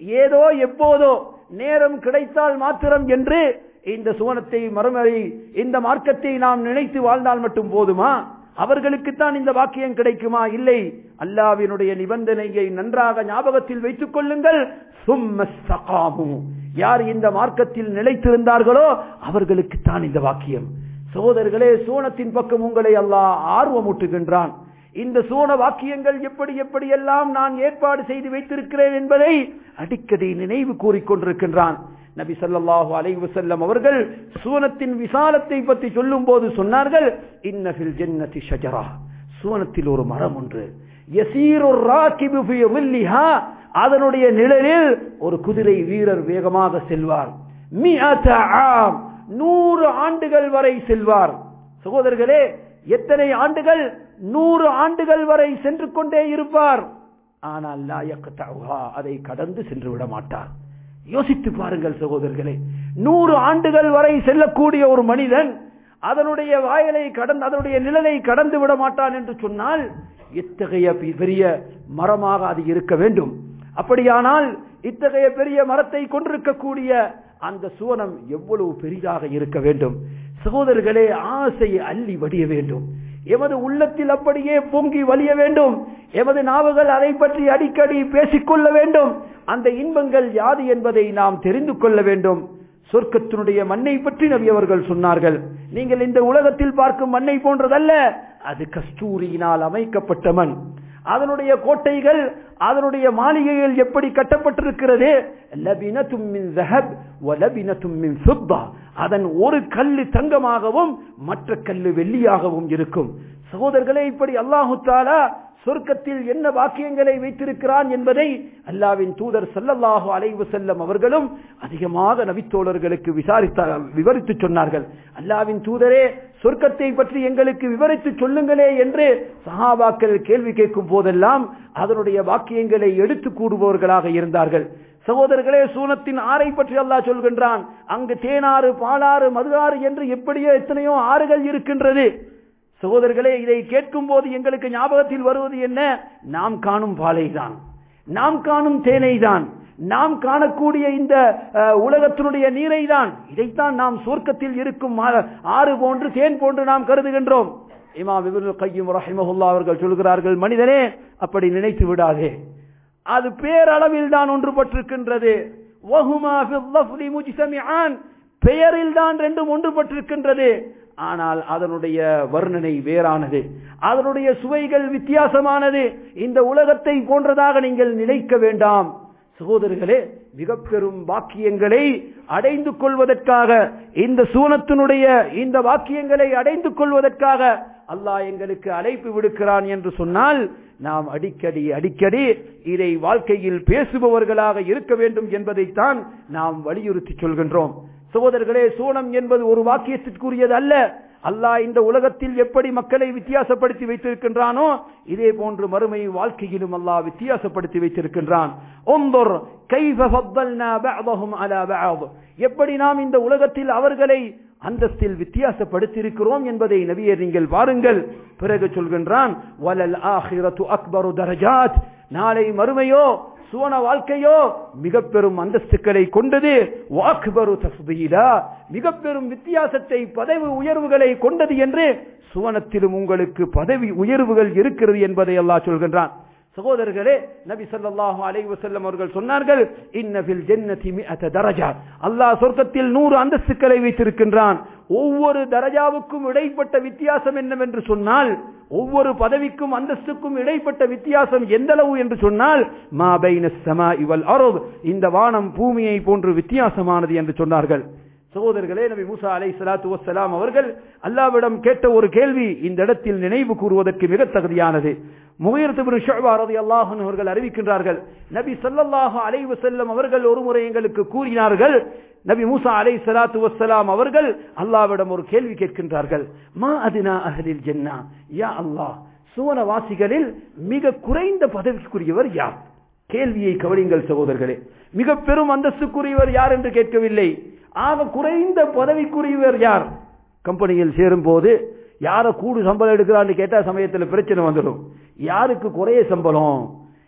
ஏதோ எப்போதோ நேரம் கிடைத்தால் மாத்திரம் என்று இந்த சுவனத்தை மறுமறை இந்த மார்க்கத்தை நாம் நினைத்து வாழ்ந்தால் மட்டும் போதுமா அவர்களுக்குத்தான் இந்த வாக்கியம் கிடைக்குமா இல்லை அல்லாவினுடைய நிபந்தனையை நன்றாக ஞாபகத்தில் வைத்துக் கொள்ளுங்கள் சும்மஸ்தகாமு யார் இந்த மார்க்கத்தில் நிலைத்திருந்தார்களோ அவர்களுக்குத்தான் இந்த வாக்கியம் சகோதரர்களே சோனத்தின் பக்கம் உங்களை அல்லாஹ் ஆர்வமூட்டுகின்றான் இந்த சோன வாக்கியங்கள் எப்படி எப்படி எல்லாம் நான் ஏற்பாடு செய்து வைத்திருக்கிறேன் என்பதை அடிக்கடி நினைவு கூறிக்கொண்டிருக்கின்றான் நபி ஸல்லல்லாஹு அலைஹி வஸல்லம் அவர்கள் சூனத்தின் விசாலத்தை பற்றி சொல்லும் போது சொன்னார்கள் இன்னஃபில் ஜன்னதி ஷஜரா சூனத்தில் ஒரு மரம் ஒன்று யசீரு ராகிபு ஃபீ ظில்லிஹா அதனுடைய நிழலில் ஒரு குதிரை வீரர் வேகமாக செல்வார் மிஅத ஆம் நூறு ஆண்டுகள் வரை செல்வார் சகோதரர்களே எத்தனை ஆண்டுகள் நூறு ஆண்டுகள் வரை சென்று கொண்டே இருப்பார் ஆனால் லா யக்தஉஹா அதை கடந்து சென்று விட மாட்டார் யோசித்து பாருங்கள் சகோதரர்களே நூறு ஆண்டுகள் வரை செல்லக்கூடிய ஒரு மனிதன் அதனுடைய வாயலை கடந்து அதனுடைய நிழலை கடந்து விட மாட்டான் என்று சொன்னால் இத்தகைய பெ- பெரிய மரமாக அது இருக்க வேண்டும் அப்படியானால் இத்தகைய பெரிய மரத்தை கொண்டிருக்கக்கூடிய அந்த சுவனம் எவ்வளவு பெரிதாக இருக்க வேண்டும் சகோதரர்களே ஆசையை அள்ளி வடிய வேண்டும் எமது உள்ளத்தில் அப்படியே பொங்கி வலிய வேண்டும் எமது நாவுகள் அதை பற்றி அடிக்கடி பேசிக்கொள்ள வேண்டும் அந்த இன்பங்கள் யாது என்பதை நாம் தெரிந்து கொள்ள வேண்டும் சொர்க்கத்தினுடைய மண்ணை பற்றி நபி அவர்கள் சொன்னார்கள் நீங்கள் இந்த உலகத்தில் பார்க்கும் மண்ணை போன்றதல்ல அது கஸ்தூரியினால் அமைக்கப்பட்ட மண் அதனுடைய கோட்டைகள் அதனுடைய மாளிகைகள் எப்படி கட்டப்பட்டிருக்கிறது லபினத்தும் மின் ذهب வலபினத்தும் மின் ஃபித்தா அதன் ஒரு கல்லு தங்கமாகவும் மற்ற கல்லு வெள்ளியாகவும் இருக்கும் சகோதரர்களே இப்படி அல்லாஹு தாலா சொர்க்கத்தில் என்ன வாக்கியங்களை வைத்திருக்கிறான் என்பதை அல்லாவின் தூதர் ஸல்லல்லாஹு அலைஹி வஸல்லம் அவர்களும் அதிகமாக நபித்தோழர்களுக்கு விசாரித்த விவரித்து சொன்னார்கள் அல்லாவின் தூதரே சொர்க்கத்தை பற்றி எங்களுக்கு விவரித்து சொல்லுங்களே என்று சஹாபாக்கள் கேள்வி கேட்கும் போதெல்லாம் அதனுடைய வாக்கியங்களை எடுத்து கூடுபவர்களாக இருந்தார்கள் சகோதரர்களே சூனத்தின் ஆறை பற்றி அல்லாஹ் சொல்கின்றான் அங்கு தேனாறு பாலாறு மது ஆறு என்று எப்படியோ எத்தனையோ ஆறுகள் இருக்கின்றது சகோதரர்களே இதை கேட்கும் போது எங்களுக்கு ஞாபகத்தில் வருவது என்ன நாம் காணும் பாலை தான் நாம் காணும் தேனை தான் நாம் காணக்கூடிய இந்த அஹ், உலகத்தினுடைய நீரை தான் இதைத்தான் நாம் சொர்க்கத்தில் இருக்கும் ஆ- ஆறு போன்று தேன் போன்று நாம் கருதுகின்றோம் இமாம் இப்னுல் கையும் ரஹிமஹுல்லா அவர்கள் சொல்கிறார்கள் மனிதனே அப்படி நினைத்து விடாதே அது பேரளவில் தான் ஒன்றுபட்டிருக்கின்றது வஹுமா ஃபில் லஃப்தி முஜ்தமிஆன் பெயரில் தான் ரெண்டும் ஒன்றுபட்டிருக்கின்றது ஆனால் அதனுடைய வர்ணனை வேறானது அதனுடைய சுவைகள் வித்தியாசமானது இந்த உலகத்தை போன்றதாக நீங்கள் நினைக்க வேண்டாம் சகோதரர்களே மிக பெரும் வாக்கியங்களை அடைந்து கொள்வதற்காக இந்த சூனத்தினுடைய இந்த வாக்கியங்களை அடைந்து கொள்வதற்காக அல்லாஹ் எங்களுக்கு அழைப்பு விடுக்கிறான் என்று சொன்னால் நாம் அடிக்கடி அடிக்கடி இதை வாழ்க்கையில் பேசுபவர்களாக இருக்க வேண்டும் என்பதைத்தான் நாம் வலியுறுத்தி சொல்கின்றோம் சகோதரர்களே சூனம் என்பது ஒரு வாக்கியத்திற்குரியது அல்ல அல்லாஹ் இந்த உலகத்தில் எப்படி மக்களை வித்தியாசப்படுத்தி வைத்திருக்கின்றானோ இதே போன்று மறுமை வாழ்க்கையிலும் அல்லாஹ் வித்தியாசப்படுத்தி வைத்திருக்கின்றான் ஒந்தொர் கைஃப ஃபத்தல்னா பஅதஹும் அலா பஅத் எப்படி நாம் இந்த உலகத்தில் அவர்களை அந்தஸ்தில் வித்தியாசப்படுத்தியிருக்கிறோம் என்பதை நபியே நீங்கள் பாருங்கள் பிறகு சொல்கின்றான் வலல் ஆஹிரத்து அக்பரு தரஜாத் நாளை மறுமையோ சுவன வாழ்க்கையோ மிக பெரும் அந்தஸ்துக்களை கொண்டது வாக்குபரு தஸ்பீலா மிக பெரும் வித்தியாசத்தை பதவி உயர்வுகளை கொண்டது என்று சுவனத்திலும் உங்களுக்கு பதவி உயர்வுகள் இருக்கிறது என்பதை அல்லாஹ் சொல்கின்றான் சகோதரர்களே நபி ஸல்லல்லாஹு அலைஹி வஸல்லம் அவர்கள் சொன்னார்கள் இன்ன ஃபில் ஜன்னதி மிஅத தரஜா அல்லாஹ் சொர்க்கத்தில் 100 அந்தஸ்துக்களை வைத்திருக்கின்றான் ஒவ்வொரு தரஜாவுக்கும் இடைப்பட்ட வித்தியாசம் என்னவென்று சொன்னால் ஒவ்வொரு பதவிக்கும் அந்தஸ்துக்கும் இடைப்பட்ட வித்தியாசம் எந்த அளவு என்று சொன்னால் மா பைன ஸமாஇ வல் அர்த் இந்த வானம் பூமியை போன்று வித்தியாசமானது என்று சொன்னார்கள் சகோதரர்களே நபி மூசா அலை சலாத்து வசலாம் அவர்கள் அல்லாவிடம் கேட்ட ஒரு கேள்வி இந்த இடத்தில் நினைவு கூறுவதற்கு மிக தகுதியானது முகையரது அல்லாஹன் அவர்கள் அறிவிக்கின்றார்கள் நபி ஸல்லல்லாஹு அலைஹி வஸல்லம் அவர்கள் ஒருமுறை எங்களுக்கு கூறினார்கள் நபி மூசா அலை சலாத்து வசலாம் அவர்கள் அல்லாவிடம் ஒரு கேள்வி கேட்கின்றார்கள் மா அதினா அஹலில் ஜன்னா யா அல்லாஹ் சுவனவாசிகளில் மிக குறைந்த பதவிக்குரியவர் யார் கேள்வியை கவனிங்கள் சகோதரர்களே மிக பெரும் அந்தஸ்துக்குரியவர் யார் என்று கேட்கவில்லை ஆக குறைந்த பதவிக்குரியவர் யார் கம்பெனியில் சேரும் போது யார கூடு சம்பளம் எடுக்கிறான்னு கேட்டா சமயத்தில் பிரச்சனை வந்துடும் யாருக்கு குறைய சம்பளம்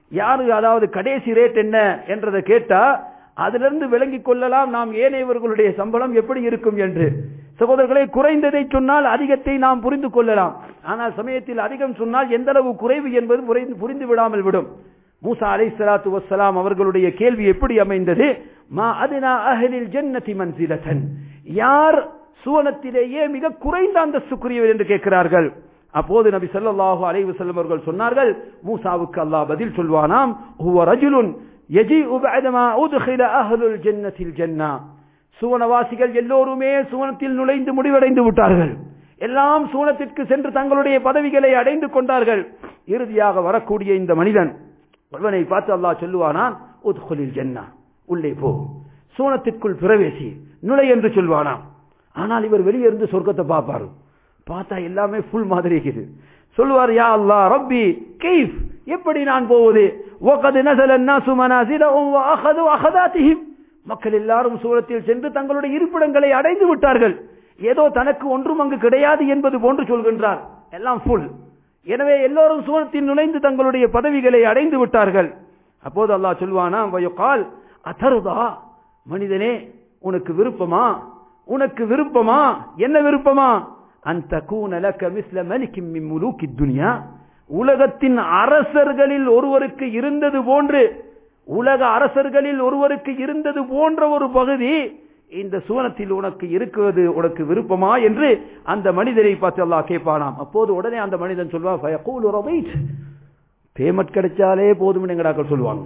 யாரு அதாவது கடைசி ரேட் என்ன என்றதை கேட்டா அதிலிருந்து விளங்கிக் கொள்ளலாம் நாம் ஏனையவர்களுடைய சம்பளம் எப்படி இருக்கும் என்று சகோதரர்களை குறைந்ததை சொன்னால் அதிகத்தை நாம் புரிந்து கொள்ளலாம் ஆனால் சமயத்தில் அதிகம் சொன்னால் எந்த அளவு குறைவு என்பது புரிந்து- புரிந்து விடாமல் விடும் மூசா அலை சலாத்து வசலாம் அவர்களுடைய கேள்வி எப்படி அமைந்தது மா அதுனா அஹலில் ஜன்னதி மன்சிலத்தன் யார் சுவனத்திலேயே மிக குறைந்த அந்தஸ்துக்குரியவர் என்று கேட்கிறார்கள் அப்போது நபி ஸல்லல்லாஹு அலைஹி வஸல்லம் அவர்கள் சொன்னார்கள் மூசாவுக்கு அல்லாஹ் பதில் சொல்வானாம் ஹுவ ரஜுலுன் யஜீஉ பஅதமா உத்கில அஹ்லுல் ஜன்னத்தில் ஜன்னா சுவனவாசிகள் எல்லோருமே சுவனத்தில் நுழைந்து முடிவடைந்து விட்டார்கள் எல்லாம் சுவனத்திற்கு சென்று தங்களுடைய பதவிகளை அடைந்து கொண்டார்கள் இறுதியாக வரக்கூடிய இந்த மனிதன் ஒருவனை பார்த்து அல்லாஹ் சொல்லுவானான் உத்குலில் ஜன்னா உள்ளே போ சூனத்திற்குள் பிரவேசி நுழை என்று சொல்வானாம் ஆனால் இவர் வெளியே இருந்து சொர்க்கத்தை பார்ப்பாரு பார்த்தா எல்லாமே ஃபுல் மாதிரி இருக்குது சொல்லுவார் யா அல்லாஹ் ரப்பி கைஃப் எப்படி நான் போவது وقد نزل الناس منازلهم واخذوا اخذاتهم மக்கள் எல்லாரும் சூரத்தில் சென்று தங்களுடைய இருப்பிடங்களை அடைந்து விட்டார்கள் ஏதோ தனக்கு ஒன்றும் அங்கு கிடையாது என்பது போன்று சொல்கின்றார் எல்லாம் ஃபுல் எனவே எல்லோரும் சூரத்தில் நுழைந்து தங்களுடைய பதவிகளை அடைந்து விட்டார்கள் அப்போது அல்லாஹ் சொல்வானா வயுகால் அதருதா மனிதனே உனக்கு விருப்பமா உனக்கு விருப்பமா என்ன விருப்பமா அந்த கூனலக்க மிஸ்ல மலிக்கும் முலூக்கி துனியா உலகத்தின் அரசர்களில் ஒருவருக்கு இருந்தது போன்று உலக அரசர்களில் ஒருவருக்கு இருந்தது போன்ற ஒரு பகுதி இந்த சூனத்தில் உனக்கு இருக்கிறது உனக்கு விருப்பமா என்று அந்த மனிதரை பார்த்து அல்லாஹ் கேட்பானாம் அப்போது உடனே அந்த மனிதன் சொல்வான் "ஃபயகூலு ரதைத்." பேமெண்ட் கிடைச்சாலே போதும் எங்கடாக்கள் சொல்லுவாங்க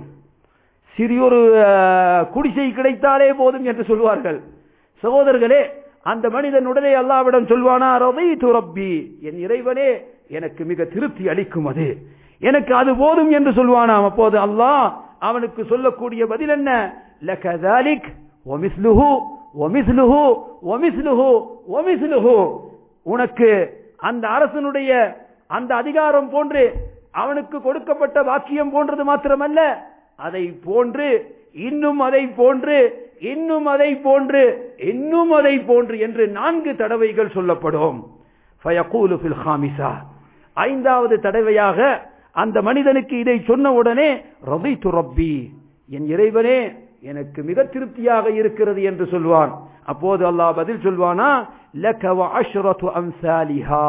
சிறியொரு அஹ், குடிசை கிடைத்தாலே போதும் என்று சொல்வார்கள் சகோதரர்களே அந்த மனிதன் உடனே அல்லாவிடம் சொல்வானா ரதைத்து ரப்பி என் இறைவனே எனக்கு மிக திருப்தி அளிக்கும் அது எனக்கு அது போதும் என்று சொல்வானாம் அப்போது அல்லாஹ் அவனுக்கு சொல்லக்கூடிய பதில் என்ன லகதாலிக் ஒமிஸ்லுஹு ஒமிஸ்லுஹு ஒமிஸ்லுஹு ஒமிஸ்லுஹு உனக்கு அந்த அரசனுடைய அந்த அதிகாரம் போன்று அவனுக்கு கொடுக்கப்பட்ட வாக்கியம் போன்றது மாத்திரமல்ல அதை போன்று இன்னும் அதை போன்று இன்னும் அதை போன்று இன்னும் அதை போன்று என்று நான்கு தடவைகள் சொல்லப்படும் ஃபயகூலு ஃபில் ஹாமிசா ஐந்தாவது தடவையாக அந்த மனிதனுக்கு இதை சொன்ன உடனே ரதைத்து ரப்பி என் இறைவனே எனக்கு மிக திருப்தியாக இருக்கிறது என்று சொல்வான் அப்போது அல்லாஹ் பதில் சொல்வானா லக வ அஷ்ரத்து அம்சாலிஹா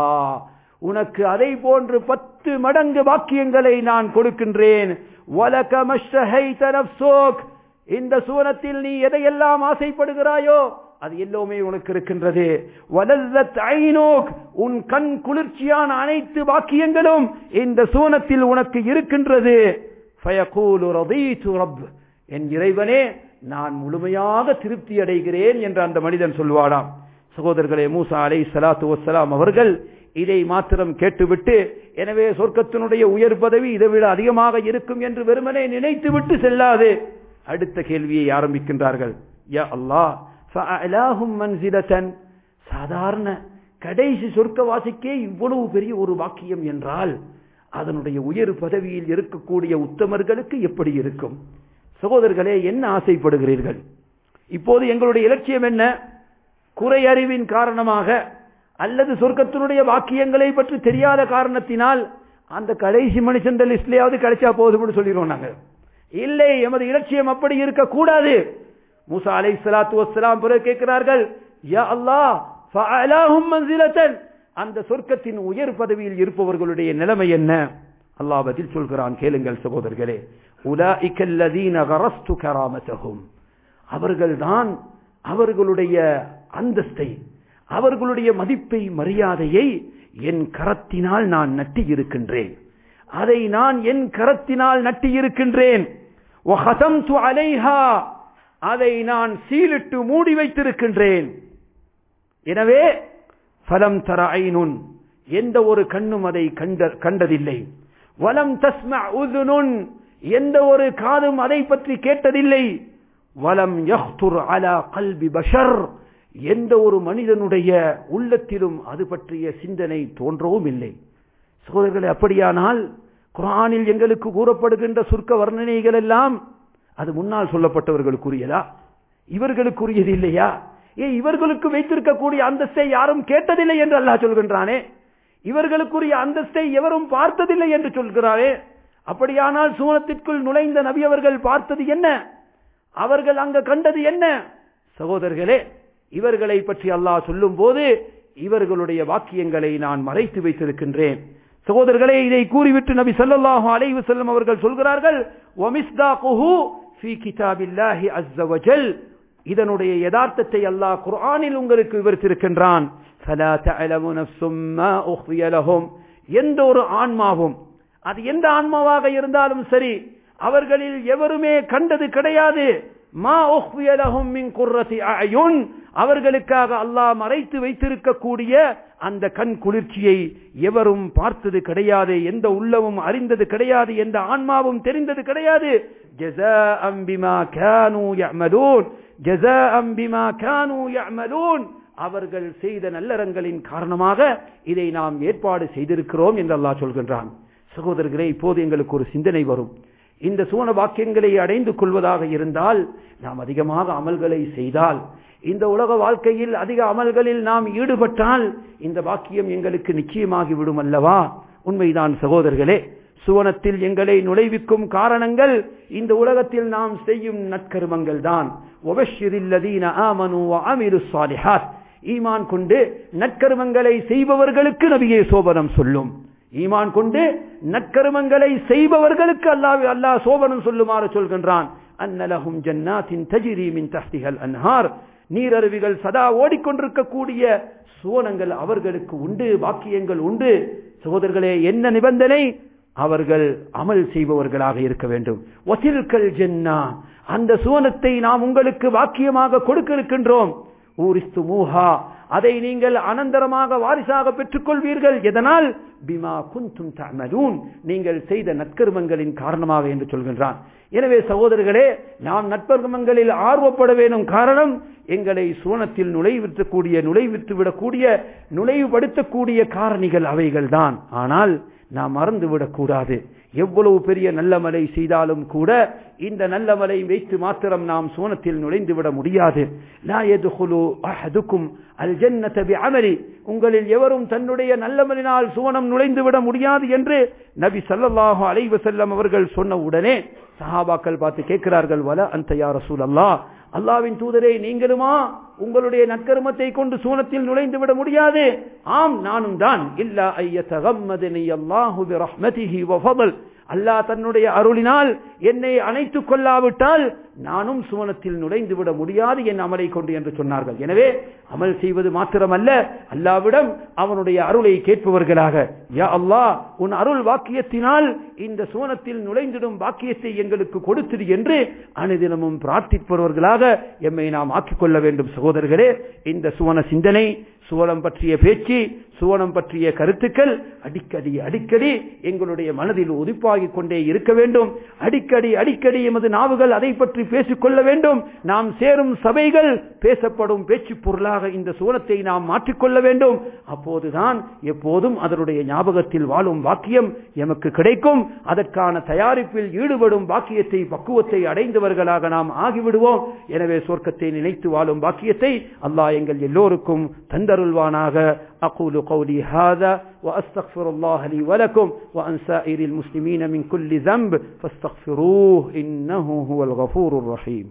உனக்கு அதை போன்று பத்து மடங்கு வாக்கியங்களை நான் கொடுக்கின்றேன் வலக மஷ்டஹைத நஃப்ஸுக் இந்த சூரத்தில் நீ எதையெல்லாம் ஆசைப்படுகிறாயோ அது எல்லாமே உனக்கு இருக்கின்றது வலல்லத் ஐனோக் உன் கண் குளிர்ச்சியான அனைத்து வாக்கியங்களும் இந்த சூனத்தில் உனக்கு இருக்கின்றது ஃபயகூலு ரதீது ரப் என் இறைவனே நான் முழுமையாக திருப்தி அடைகிறேன் என்று அந்த மனிதன் சொல்வானாம் சகோதரர்களே மூசா அலை சலாத்து வசலாம் அவர்கள் இதை மாத்திரம் கேட்டுவிட்டு எனவே சொர்க்கத்தினுடைய உயர் பதவி இதை விட அதிகமாக இருக்கும் என்று வெறுமனே நினைத்துவிட்டு செல்லாது அடுத்த கேள்வியை ஆரம்பிக்கின்றார்கள் யா அல்லாஹ் ஃபஅலாஹும் மன்சிலத்தன் சாதாரண கடைசி சொர்க்கவாசிக்கே இவ்வளவு பெரிய ஒரு வாக்கியம் என்றால் அதனுடைய உயர் பதவியில் இருக்கக்கூடிய உத்தமர்களுக்கு எப்படி இருக்கும் சகோதரர்களே என்ன ஆசைப்படுகிறீர்கள் இப்போது எங்களுடைய இலட்சியம் என்ன குறை அறிவின் காரணமாக அல்லது சொர்க்கத்தினுடைய வாக்கியங்களை பற்றி தெரியாத காரணத்தினால் அந்த கடைசி மனுஷன் லிஸ்ட்லயாவது கிடைச்சா போதும்னு சொல்லிடுவோம் நாங்க இல்லை எமது இலட்சியம் அப்படி இருக்கக்கூடாது மூசா அலை சலாத்து வசலாம் பிறகு கேட்கிறார்கள் யா அல்லாஹ் ஃபஅலாஹும் மன்சிலத்தன் அந்த சொர்க்கத்தின் உயர் பதவியில் இருப்பவர்களுடைய நிலைமை என்ன அல்லாஹ் பதில் சொல்கிறான் கேளுங்கள் சகோதரர்களே உலாஇக அல்லதீன கரஸ்து கராமத்தஹும் அவர்கள்தான் அவர்களுடைய அந்தஸ்தை அவர்களுடைய மதிப்பை மரியாதையை என் கரத்தினால் நான் நட்டி இருக்கின்றேன் அதை நான் என் கரத்தினால் நட்டி இருக்கின்றேன் وَخَتَمْتُ عَلَيْهَا அதை நான் சீலிட்டு மூடி வைத்திருக்கின்றேன் எனவே ஃபலம் தர ஐனுன் எந்த ஒரு கண்ணும் அதை கண்ட கண்டதில்லை வலம் தஸ்ம உதுனுன் எந்த ஒரு காதும் அதை பற்றி கேட்டதில்லை வலம் யஹ்துர் அலா கல்பி பஷர் எந்த ஒரு மனிதனுடைய உள்ளத்திலும் அது பற்றிய சிந்தனை தோன்றவும் இல்லை சகோதரர்களே அப்படியானால் குரானில் எங்களுக்கு கூறப்படுகின்ற சுருக்க வர்ணனைகள் எல்லாம் அது முன்னால் சொல்லப்பட்டவர்களுக்குரியதா இவர்களுக்குரியது இல்லையா ஏ இவர்களுக்கு வைத்திருக்கக்கூடிய அந்தஸ்தை யாரும் கேட்டதில்லை என்று அல்லாஹ் சொல்கின்றானே இவர்களுக்குரிய அந்தஸ்தை எவரும் பார்த்ததில்லை என்று சொல்கிறாரே அப்படியானால் சுவனத்திற்குள் நுழைந்த நபி அவர்கள் பார்த்தது என்ன அவர்கள் அங்க கண்டது என்ன சகோதரர்களே இவர்களை பற்றி அல்லாஹ் சொல்லும் போது இவர்களுடைய வாக்கியங்களை நான் மறைத்து வைத்திருக்கின்றேன் சகோதரர்களே இதை கூறிவிட்டு நபி ஸல்லல்லாஹு அலைஹி வஸல்லம் அவர்கள் சொல்கிறார்கள் வமிஸ்தாகுஹு ஃபீ கிதாபில்லாஹி அஸ்ஸ வஜல் இதனுடைய யதார்த்தத்தை அல்லாஹ் குர்ஆனில் உங்களுக்கு விவரித்திருக்கின்றான் ஃபலா தஅலமு நஃப்ஸும் மா உஃபிய லஹும் எந்த ஒரு ஆன்மாவும் அது எந்த ஆன்மாவாக இருந்தாலும் சரி அவர்களில் எவருமே கண்டது கிடையாது மா உஃபிய லஹும் மின் குர்ரத்தி அயுன் அவர்களுக்காக அல்லாஹ் மறைத்து வைத்திருக்கக்கூடிய அந்த கண் குளிர்ச்சியை எவரும் பார்த்தது கிடையாது எந்த உள்ளமும் அறிந்தது கிடையாது எந்த ஆன்மாவும் தெரிந்தது கிடையாது ஜஸாஅம் பிமா கானூ யஅமலூன் ஜஸாஅம் பிமா கானூ யஅமலூன் அவர்கள் செய்த நல்லறங்களின் காரணமாக இதை நாம் ஏற்பாடு செய்திருக்கிறோம் என்று அல்லாஹ் சொல்கின்றான் சகோதரர்களே இப்போது எங்களுக்கு ஒரு சிந்தனை வரும் இந்த சூன வாக்கியங்களை அடைந்து கொள்வதாக இருந்தால் நாம் அதிகமாக அமல்களை செய்தால் இந்த உலக வாழ்க்கையில் அதிக அமல்களில் நாம் ஈடுபட்டால் இந்த வாக்கியம் எங்களுக்கு நிச்சயமாகி விடும் அல்லவா உண்மைதான் சகோதரர்களே சுவனத்தில் எங்களை நுழைவிக்கும் காரணங்கள் இந்த உலகத்தில் நாம் செய்யும் நற்கருமங்கள் தான் ஈமான் கொண்டு நற்கருமங்களை செய்பவர்களுக்கு நபியே சோபனம் சொல்லும் ஈமான் கொண்டு நற்கருமங்களை செய்பவர்களுக்கு அல்லாஹ் அல்லாஹ் சோபனம் சொல்லுமாறு சொல்கின்றான் அன்னலஹும் ஜன்னாத்தின் தஜிரி மின் தஹ்திகள் அன்ஹார் நீரருவிகள் சதா ஓடிக்கொண்டிருக்கக்கூடிய சுவனங்கள் அவர்களுக்கு உண்டு வாக்கியங்கள் உண்டு சகோதரர்களே என்ன நிபந்தனை அவர்கள் அமல் செய்பவர்களாக இருக்க வேண்டும் ஒசில்கல் ஜென்னா அந்த சுவனத்தை நாம் உங்களுக்கு வாக்கியமாக கொடுக்க இருக்கின்றோம் ஊரிஸ்து மூஹா அதை நீங்கள் அனந்தரமாக வாரிசாக பெற்றுக்கொள்வீர்கள் எதனால் பிமா குந்தும் தமலூன் நீங்கள் செய்த நற்கருமங்களின் காரணமாக என்று சொல்கின்றான் எனவே சகோதரர்களே நாம் நற்பருமங்களில் ஆர்வப்பட வேணும் காரணம் எங்களை சூனத்தில் நுழைவிற்றக்கூடிய நுழைவிட்டு விடக்கூடிய நுழைவுபடுத்தக்கூடிய காரணிகள் அவைகள்தான் ஆனால் நாம் மறந்துவிடக் கூடாது எவ்வளவு பெரிய நல்ல மலை செய்தாலும் கூட இந்த நல்ல மலை வைத்து மாத்திரம் நாம் சோனத்தில் நுழைந்து விட முடியாது அமலி உங்களில் எவரும் தன்னுடைய நல்லமலினால் சுவனம் நுழைந்து விட முடியாது என்று நபி சல்லல்லாஹு அலைவ செல்லம் அவர்கள் சொன்ன உடனே சஹாபாக்கள் பார்த்து கேட்கிறார்கள் வல அந்த யார் ரசூல் அல்லா அல்லாவின் தூதரே நீங்களுமா உங்களுடைய நற்கருமத்தை கொண்டு சூனத்தில் நுழைந்து விட முடியாது ஆம் நானும் தான் இல்லா ஐய தகம்மதினி அல்லாஹு ரஹ்மதிஹி வஃபதல் அல்லாஹ் தன்னுடைய அருளினால் என்னை அணைத்துக் கொள்ளாவிட்டால் நானும் சுவனத்தில் நுழைந்து விட முடியாது என் அமலை கொண்டு என்று சொன்னார்கள் எனவே அமல் செய்வது மாத்திரமல்ல அல்லாவிடம் அவனுடைய அருளை கேட்பவர்களாக யா அல்லாஹ் உன் அருள் வாக்கியத்தினால் இந்த சுவனத்தில் நுழைந்திடும் வாக்கியத்தை எங்களுக்கு கொடுத்திரு என்று அனுதினமும் பிரார்த்திப்பவர்களாக எம்மை நாம் ஆக்கிக் கொள்ள வேண்டும் சகோதரர்களே இந்த சுவன சிந்தனை சுவனம் பற்றிய பேச்சு சுவனம் பற்றிய கருத்துக்கள் அடிக்கடி அடிக்கடி எங்களுடைய மனதில் உதிப்பாகிக் கொண்டே இருக்க வேண்டும் அடிக்கடி அடிக்கடி எமது நாவுகள் அதை பற்றி பேசிக்கொள்ள வேண்டும் நாம் சேரும் சபைகள் பேசப்படும் பேச்சு பொருளாக இந்த சுவனத்தை நாம் மாற்றிக்கொள்ள வேண்டும் அப்போதுதான் எப்போதும் அதனுடைய ஞாபகத்தில் வாழும் வாக்கியம் எமக்கு கிடைக்கும் அதற்கான தயாரிப்பில் ஈடுபடும் வாக்கியத்தை பக்குவத்தை அடைந்தவர்களாக நாம் ஆகிவிடுவோம் எனவே சொர்க்கத்தை நினைத்து வாழும் வாக்கியத்தை அல்லாஹ் எங்கள் எல்லோருக்கும் தந்தருள்வானாக أقول قولي هذا وأستغفر الله لي ولكم وأن سائر المسلمين من كل ذنب فاستغفروه إنه هو الغفور الرحيم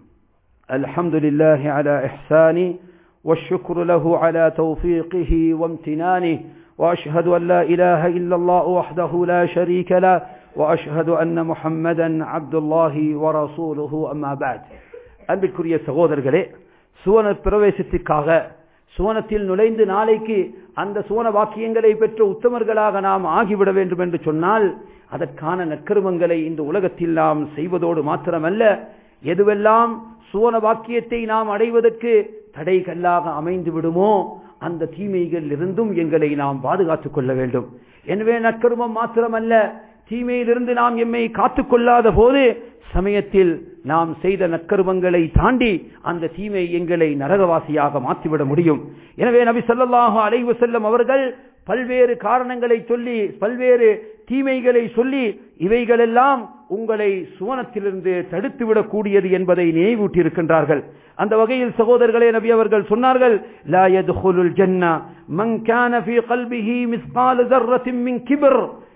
الحمد لله على إحسانه والشكر له على توفيقه وامتنانه وأشهد أن لا إله إلا الله وحده لا شريك له وأشهد أن محمدا عبد الله ورسوله أما بعد அன்பிற்குரிய சகோதரர்களே சுவன பிரவேசத்திற்காக சுவனத்தில் நுழைந்து நாளைக்கு அந்த சுவன வாக்கியங்களை பெற்ற உத்தமர்களாக நாம் ஆகிவிட வேண்டும் என்று சொன்னால் அதற்கான நற்கருமங்களை இந்த உலகத்தில் நாம் செய்வதோடு மாத்திரமல்ல எதுவெல்லாம் சுவன வாக்கியத்தை நாம் அடைவதற்கு தடை கல்லாக அமைந்து விடுமோ அந்த தீமைகள் இருந்தும் எங்களை நாம் பாதுகாத்துக் கொள்ள வேண்டும் எனவே நற்கருமம் மாத்திரமல்ல தீமையிலிருந்து நாம் எம்மை காத்துக்கொள்ளாத போது சமயத்தில் நாம் செய்த நற்கருமங்களை தாண்டி அந்த தீமை எங்களை நரகவாசியாக மாற்றிவிட முடியும் எனவே நபி சொல்லல்லாஹு அலைவு செல்லம் அவர்கள் பல்வேறு காரணங்களை சொல்லி பல்வேறு தீமைகளை சொல்லி இவைகளெல்லாம் உங்களை சுவனத்திலிருந்து தடுத்துவிடக் கூடியது என்பதை நினைவூட்டியிருக்கின்றார்கள் அந்த வகையில் சகோதரர்களே நபி அவர்கள் சொன்னார்கள் லா யதுகுலுல் ஜன்னா மன் கான ஃபீ கல்பிஹி மிஸ்கால ذرة மின் கிபர்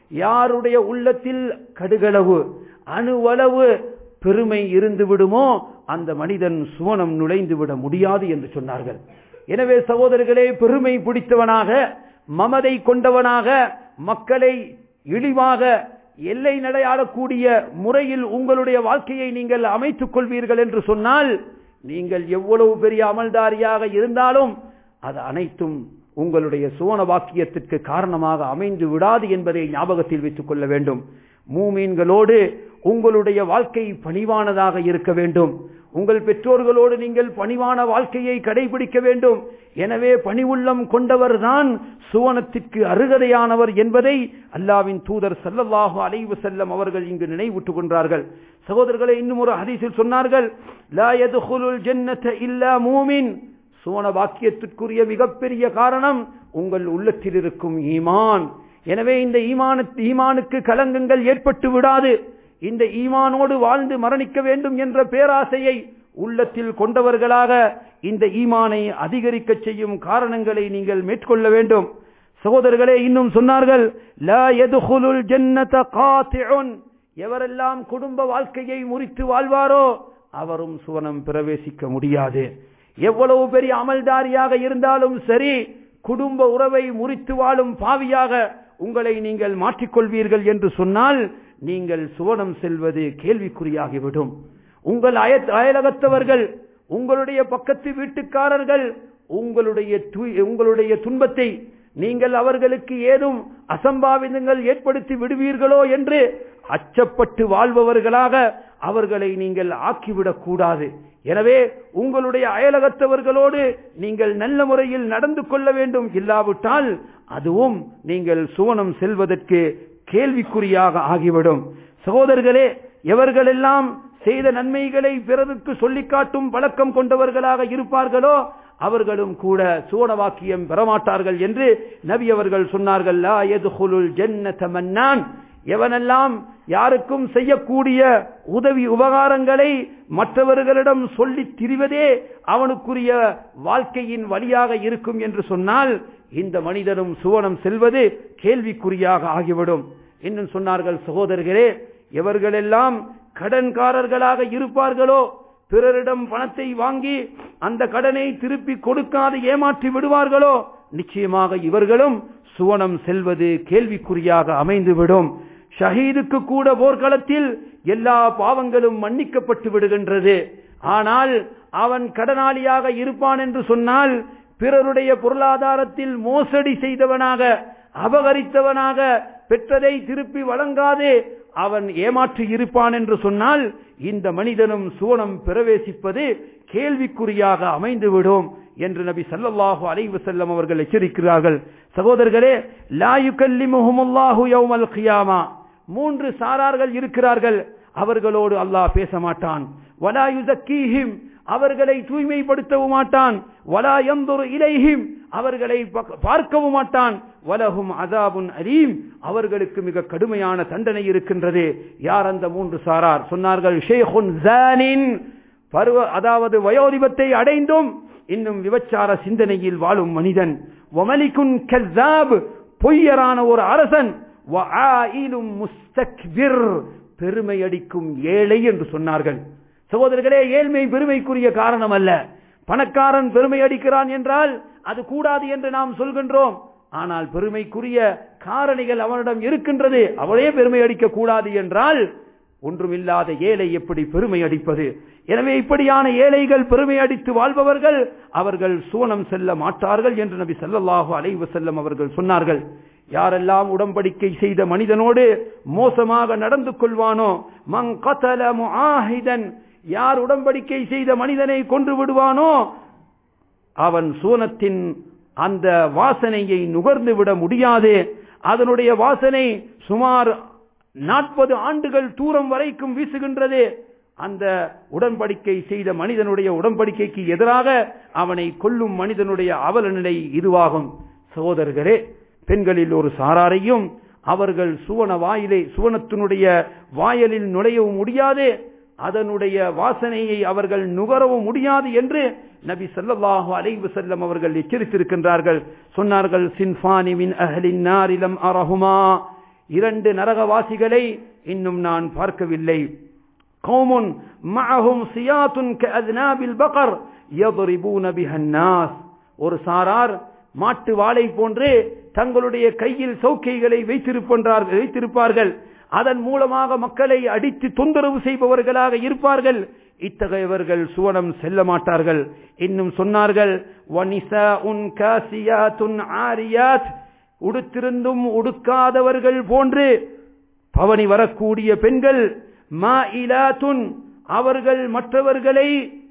யாருடைய உள்ளத்தில் கடுகளவு அணுவளவு பெருமை இருந்து விடுமோ அந்த மனிதன் சுவனம் நுழைந்து விட முடியாது என்று சொன்னார்கள் எனவே சகோதரர்களே பெருமை பிடித்தவனாக மமதை கொண்டவனாக மக்களை இழிவாக எல்லை நடையாடக்கூடிய முறையில் உங்களுடைய வாழ்க்கையை நீங்கள் அமைத்துக் கொள்வீர்கள் என்று சொன்னால் நீங்கள் எவ்வளவு பெரிய அமல்தாரியாக இருந்தாலும் அது அனைத்தும் உங்களுடைய சுவன வாக்கியத்திற்கு காரணமாக அமைந்து விடாது என்பதை ஞாபகத்தில் வைத்துக் கொள்ள வேண்டும் மூமீன்களோடு உங்களுடைய வாழ்க்கை பணிவானதாக இருக்க வேண்டும் உங்கள் பெற்றோர்களோடு நீங்கள் பணிவான வாழ்க்கையை கடைபிடிக்க வேண்டும் எனவே பணிவுள்ளம் கொண்டவர்தான் சுவனத்திற்கு அருகதையானவர் என்பதை அல்லாவின் தூதர் சல்லல்லாஹு அலைவு செல்லம் அவர்கள் இங்கு நினைவூட்டுக் கொண்டார்கள் சகோதரர்களை இன்னும் ஒரு ஹதீஸில் சொன்னார்கள் லா யதுகுலுல் ஜன்னத இல்லா மூமின் சுவன வாக்கியத்திற்குரிய மிகப்பெரிய காரணம் உங்கள் உள்ளத்தில் இருக்கும் ஈமான் எனவே இந்த ஈமான ஈமானுக்கு கலங்கங்கள் ஏற்பட்டு விடாது இந்த ஈமானோடு வாழ்ந்து மரணிக்க வேண்டும் என்ற பேராசையை உள்ளத்தில் கொண்டவர்களாக இந்த ஈமானை அதிகரிக்க செய்யும் காரணங்களை நீங்கள் மேற்கொள்ள வேண்டும் சகோதரர்களே இன்னும் சொன்னார்கள் லா யதுகுலுல் ஜன்னத காத்திஉன் எவரெல்லாம் குடும்ப வாழ்க்கையை முறித்து வாழ்வாரோ அவரும் சுவனம் பிரவேசிக்க முடியாது எவ்வளவு பெரிய அமல்தாரியாக இருந்தாலும் சரி குடும்ப உறவை முறித்து வாழும் பாவியாக உங்களை நீங்கள் மாற்றிக்கொள்வீர்கள் என்று சொன்னால் நீங்கள் சுவனம் செல்வது கேள்விக்குறியாகிவிடும் உங்கள் அய அயலகத்தவர்கள் உங்களுடைய பக்கத்து வீட்டுக்காரர்கள் உங்களுடைய உங்களுடைய துன்பத்தை நீங்கள் அவர்களுக்கு ஏதும் அசம்பாவிதங்கள் ஏற்படுத்தி விடுவீர்களோ என்று அச்சப்பட்டு வாழ்பவர்களாக அவர்களை நீங்கள் ஆக்கிவிடக் கூடாது எனவே உங்களுடைய அயலகத்தவர்களோடு நீங்கள் நல்ல முறையில் நடந்து கொள்ள வேண்டும் இல்லாவிட்டால் அதுவும் நீங்கள் சுவனம் செல்வதற்கு கேள்விக்குறியாக ஆகிவிடும் சகோதரர்களே எவர்களெல்லாம் செய்த நன்மைகளை பிறருக்கு சொல்லிக் காட்டும் பழக்கம் கொண்டவர்களாக இருப்பார்களோ அவர்களும் கூட சுவனவாக்கியம் பெறமாட்டார்கள் என்று நபி அவர்கள் சொன்னார்கள் லா எதுகுலுல் ஜன்னத மன்னான் எவனெல்லாம் யாருக்கும் செய்யக்கூடிய உதவி உபகாரங்களை மற்றவர்களிடம் சொல்லித் திரிவதே அவனுக்குரிய வாழ்க்கையின் வழியாக இருக்கும் என்று சொன்னால் இந்த மனிதனும் சுவனம் செல்வது கேள்விக்குறியாக ஆகிவிடும் இன்னும் சொன்னார்கள் சகோதரர்களே எவர்களெல்லாம் கடன்காரர்களாக இருப்பார்களோ பிறரிடம் பணத்தை வாங்கி அந்த கடனை திருப்பி கொடுக்காது ஏமாற்றி விடுவார்களோ நிச்சயமாக இவர்களும் சுவனம் செல்வது கேள்விக்குறியாக அமைந்துவிடும் ஷஹீதுக்கு கூட போர்க்களத்தில் எல்லா பாவங்களும் மன்னிக்கப்பட்டு விடுகின்றது ஆனால் அவன் கடனாளியாக இருப்பான் என்று சொன்னால் பிறருடைய பொருளாதாரத்தில் மோசடி செய்தவனாக அபகரித்தவனாக பெற்றதை திருப்பி வழங்காது அவன் ஏமாற்றி இருப்பான் என்று சொன்னால் இந்த மனிதனும் சுவனம் பிரவேசிப்பது கேள்விக்குறியாக அமைந்துவிடும் என்று நபி சல்லல்லாஹு அலைவு செல்லம் அவர்கள் எச்சரிக்கிறார்கள் சகோதரர்களே லாயுகல்லி முகமுல்லாஹு யௌமல் கியாமா மூன்று சாரார்கள் இருக்கிறார்கள் அவர்களோடு அல்லாஹ் பேச மாட்டான் வலாயுதக்கீஹிம் அவர்களை தூய்மைப்படுத்தவும் மாட்டான் வலா எந்தொரு இலைஹிம் அவர்களை பார்க்கவும் மாட்டான் வலகும் அதாபுன் அலீம் அவர்களுக்கு மிக கடுமையான தண்டனை இருக்கின்றது யார் அந்த மூன்று சாரார் சொன்னார்கள் ஷேஹுன் ஜானின் பருவ அதாவது வயோதிபத்தை அடைந்தும் இன்னும் விபச்சார சிந்தனையில் வாழும் மனிதன் ஒமலிகுன் கஸாப் பொய்யரான ஒரு அரசன் முஸ்தக்பிர் பெருமை அடிக்கும் ஏழை என்று சொன்னார்கள் சகோதரர்களே ஏழ்மை பெருமைக்குரிய காரணம் அல்ல பணக்காரன் பெருமை அடிக்கிறான் என்றால் அது கூடாது என்று நாம் சொல்கின்றோம் ஆனால் பெருமைக்குரிய காரணிகள் அவனிடம் இருக்கின்றது அவனே பெருமை அடிக்க கூடாது என்றால் ஒன்றுமில்லாத ஏழை எப்படி பெருமை அடிப்பது எனவே இப்படியான ஏழைகள் பெருமை அடித்து வாழ்பவர்கள் அவர்கள் சூனம் செல்ல மாட்டார்கள் என்று நபி சல்லல்லாஹு அலைவு செல்லம் அவர்கள் சொன்னார்கள் யாரெல்லாம் உடன்படிக்கை செய்த மனிதனோடு மோசமாக நடந்து கொள்வானோ மங் கதல முஆஹிதன் யார் உடன்படிக்கை செய்த மனிதனை கொன்று விடுவானோ அவன் சூனத்தின் அந்த வாசனையை நுகர்ந்து விட முடியாது அதனுடைய வாசனை சுமார் நாற்பது ஆண்டுகள் தூரம் வரைக்கும் வீசுகின்றது அந்த உடன்படிக்கை செய்த மனிதனுடைய உடன்படிக்கைக்கு எதிராக அவனை கொல்லும் மனிதனுடைய அவல நிலை இதுவாகும் சகோதரர்களே பெண்களில் ஒரு சாராரையும் அவர்கள் சுவன வாயிலை சுவனத்தினுடைய வாயலில் நுழையவும் முடியாது அதனுடைய வாசனையை அவர்கள் நுகரவும் முடியாது என்று நபி சல்லல்லாஹு அலைவு செல்லம் அவர்கள் எச்சரித்திருக்கின்றார்கள் சொன்னார்கள் சின்பானி மின் அஹலின் நாரிலம் அரஹுமா இரண்டு நரகவாசிகளை இன்னும் நான் பார்க்கவில்லை قوم معهم سياط كأذناب البقر يضربون بها الناس ஒரு சாரார் மாட்டு வாளை போன்று தங்களுடைய கையில் சௌக்கைகளை வைத்திருப்பார்கள் வைத்திருப்பார்கள் அதன் மூலமாக மக்களை அடித்து தொந்தரவு செய்பவர்களாக இருப்பார்கள் இத்தகையவர்கள் சுவனம் செல்ல மாட்டார்கள் இன்னும் சொன்னார்கள் உடுத்திருந்தும் உடுக்காதவர்கள் போன்று பவனி வரக்கூடிய பெண்கள் மா இலாத்துன் அவர்கள் மற்றவர்களை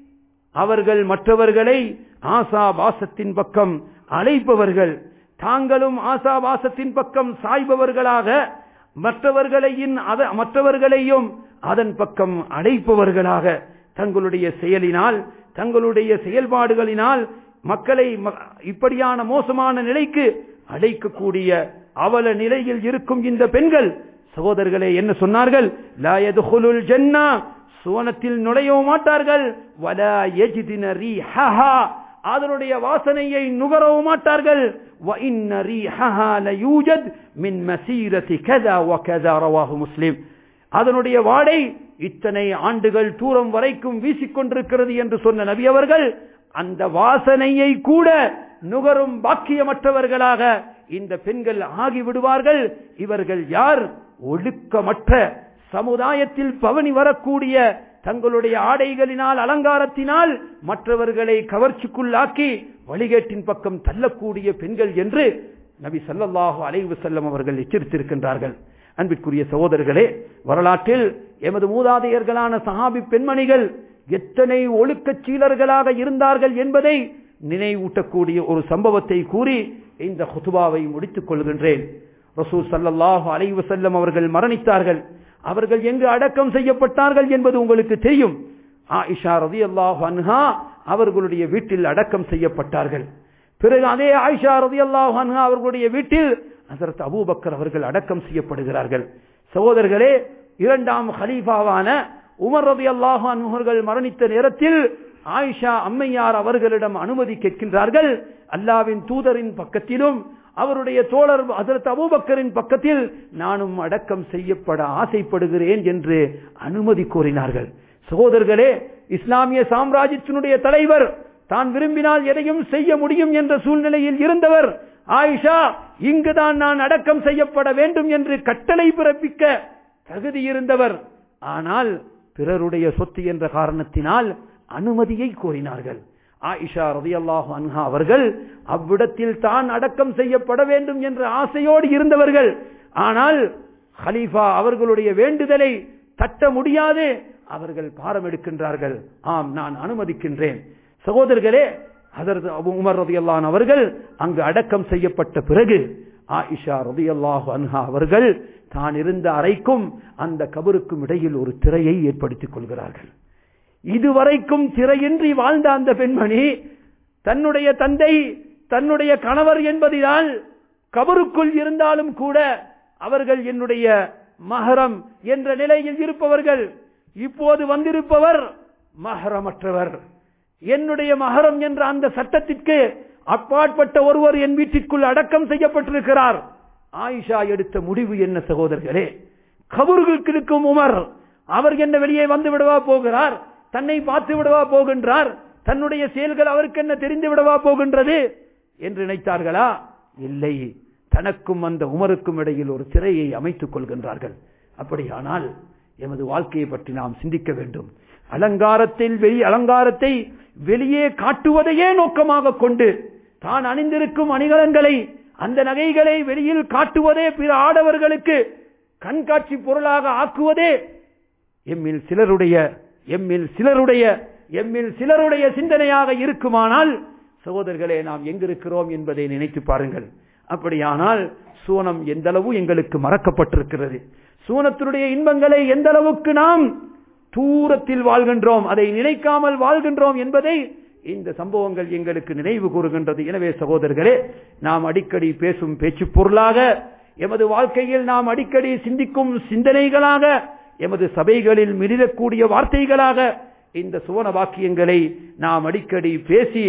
அவர்கள் மற்றவர்களை ஆசாபாசத்தின் பக்கம் அழைப்பவர்கள் தாங்களும் ஆசாபாசத்தின் பக்கம் சாய்பவர்களாக மற்றவர்களையும் மற்றவர்களையும் அதன் பக்கம் அழைப்பவர்களாக தங்களுடைய செயலினால் தங்களுடைய செயல்பாடுகளினால் மக்களை இப்படியான மோசமான நிலைக்கு அழைக்கக்கூடிய அவல நிலையில் இருக்கும் இந்த பெண்கள் சகோதரர்களே என்ன சொன்னார்கள் லாயதுகுலுல் ஜன்னா சுவனத்தில் நுழையவும் மாட்டார்கள் வலா யஜிதின ரீஹஹா அதனுடைய வாசனையை நுகரவும் மாட்டார்கள் وَإِنَّ رِيحَهَا لَيُوجَدْ مِنْ مَسِيرَةِ كَذَا وَكَذَا رواه முஸ்லிம் அதனுடைய வாடை இத்தனை ஆண்டுகள் தூரம் வரைக்கும் வீசிக்கொண்டிருக்கிறது என்று சொன்ன நபி அவர்கள் அந்த வாசனையை கூட நுகரும் பாக்கியமற்றவர்களாக இந்த பெண்கள் ஆகிவிடுவார்கள் இவர்கள் யார் ஒழுக்கமற்ற சமுதாயத்தில் பவனி வரக்கூடிய தங்களுடைய ஆடைகளினால் அலங்காரத்தினால் மற்றவர்களை கவர்ச்சிக்குள்ளாக்கி வழிகேட்டின் பக்கம் தள்ளக்கூடிய பெண்கள் என்று நபி சல்லல்லாஹு அலைவு செல்லம் அவர்கள் எச்சரித்திருக்கின்றார்கள் அன்பிற்குரிய சகோதரர்களே வரலாற்றில் எமது மூதாதையர்களான சஹாபி பெண்மணிகள் எத்தனை ஒழுக்கச் சீலர்களாக இருந்தார்கள் என்பதை நினைவூட்டக்கூடிய ஒரு சம்பவத்தை கூறி இந்த ஹுதுபாவை முடித்துக் கொள்கின்றேன் ரசூல் சல்லல்லாஹு அலைவு செல்லம் அவர்கள் மரணித்தார்கள் அவர்கள் எங்கு அடக்கம் செய்யப்பட்டார்கள் என்பது உங்களுக்கு தெரியும் ஆயிஷா ரதி அல்லாஹ் அன்ஹா அவர்களுடைய வீட்டில் அடக்கம் செய்யப்பட்டார்கள் பிறகு அதே ஆயிஷா ரதி அல்லாஹ் அன்ஹா அவர்களுடைய வீட்டில் ஹசரத் அபூபக்கர் அவர்கள் அடக்கம் செய்யப்படுகிறார்கள் சகோதரர்களே இரண்டாம் ஹலீஃபாவான உமர் ரதி அல்லாஹ் அவர்கள் மரணித்த நேரத்தில் ஆயிஷா அம்மையார் அவர்களிடம் அனுமதி கேட்கின்றார்கள் அல்லாவின் தூதரின் பக்கத்திலும் அவருடைய தோழர் ஹசரத் அபூபக்கரின் பக்கத்தில் நானும் அடக்கம் செய்யப்பட ஆசைப்படுகிறேன் என்று அனுமதி கோரினார்கள் சகோதரர்களே இஸ்லாமிய சாம்ராஜ்யத்தினுடைய தலைவர் தான் விரும்பினால் எதையும் செய்ய முடியும் என்ற சூழ்நிலையில் இருந்தவர் ஆயிஷா இங்குதான் நான் அடக்கம் செய்யப்பட வேண்டும் என்று கட்டளை பிறப்பிக்க தகுதி இருந்தவர் ஆனால் பிறருடைய சொத்து என்ற காரணத்தினால் அனுமதியை கோரினார்கள் ஆயிஷா ரதியல்லாஹு அன்ஹா அவர்கள் அவ்விடத்தில் தான் அடக்கம் செய்யப்பட வேண்டும் என்ற ஆசையோடு இருந்தவர்கள் ஆனால் ஹலீஃபா அவர்களுடைய வேண்டுதலை தட்ட முடியாது அவர்கள் பாரம் எடுக்கின்றார்கள் ஆம் நான் அனுமதிக்கின்றேன் சகோதரர்களே அதற்கு உமர் ரதியல்லான் அவர்கள் அங்கு அடக்கம் செய்யப்பட்ட பிறகு ஆயிஷா ரதியல்லாஹு அன்ஹா அவர்கள் தான் இருந்த அறைக்கும் அந்த கபருக்கும் இடையில் ஒரு திரையை ஏற்படுத்திக் கொள்கிறார்கள் இதுவரைக்கும் திரையின்றி வாழ்ந்த அந்த பெண்மணி தன்னுடைய தந்தை தன்னுடைய கணவர் என்பதினால் கபருக்குள் இருந்தாலும் கூட அவர்கள் என்னுடைய மகரம் என்ற நிலையில் இருப்பவர்கள் இப்போது வந்திருப்பவர் மகரமற்றவர் என்னுடைய மகரம் என்ற அந்த சட்டத்திற்கு அப்பாற்பட்ட ஒருவர் என் வீட்டிற்குள் அடக்கம் செய்யப்பட்டிருக்கிறார் ஆயிஷா எடுத்த முடிவு என்ன சகோதரர்களே கபர்களுக்கு இருக்கும் உமர் அவர் என்ன வெளியே வந்து விடவா போகிறார் தன்னை பார்த்து விடவா போகின்றார் தன்னுடைய செயல்கள் அவருக்கு என்ன தெரிந்து விடவா போகின்றது என்று நினைத்தார்களா இல்லை தனக்கும் அந்த உமருக்கும் இடையில் ஒரு திரையை அமைத்துக் கொள்கின்றார்கள் அப்படியானால் எமது வாழ்க்கையை பற்றி நாம் சிந்திக்க வேண்டும் அலங்காரத்தில் வெளி அலங்காரத்தை வெளியே காட்டுவதையே நோக்கமாக கொண்டு தான் அணிந்திருக்கும் அணிகலன்களை அந்த நகைகளை வெளியில் காட்டுவதே பிற ஆடவர்களுக்கு கண்காட்சி பொருளாக ஆக்குவதே எம்மில் சிலருடைய எம்மில் சிலருடைய எம்மில் சிலருடைய சிந்தனையாக இருக்குமானால் சகோதரர்களே நாம் எங்கிருக்கிறோம் என்பதை நினைத்து பாருங்கள் அப்படியானால் சூனம் எந்த அளவு எங்களுக்கு மறக்கப்பட்டிருக்கிறது சூனத்தினுடைய இன்பங்களை எந்த அளவுக்கு நாம் தூரத்தில் வாழ்கின்றோம் அதை நினைக்காமல் வாழ்கின்றோம் என்பதை இந்த சம்பவங்கள் எங்களுக்கு நினைவு கூறுகின்றது எனவே சகோதரர்களே நாம் அடிக்கடி பேசும் பேச்சு பொருளாக எமது வாழ்க்கையில் நாம் அடிக்கடி சிந்திக்கும் சிந்தனைகளாக எமது சபைகளில் மிளிரக்கூடிய வார்த்தைகளாக இந்த சுவன வாக்கியங்களை நாம் அடிக்கடி பேசி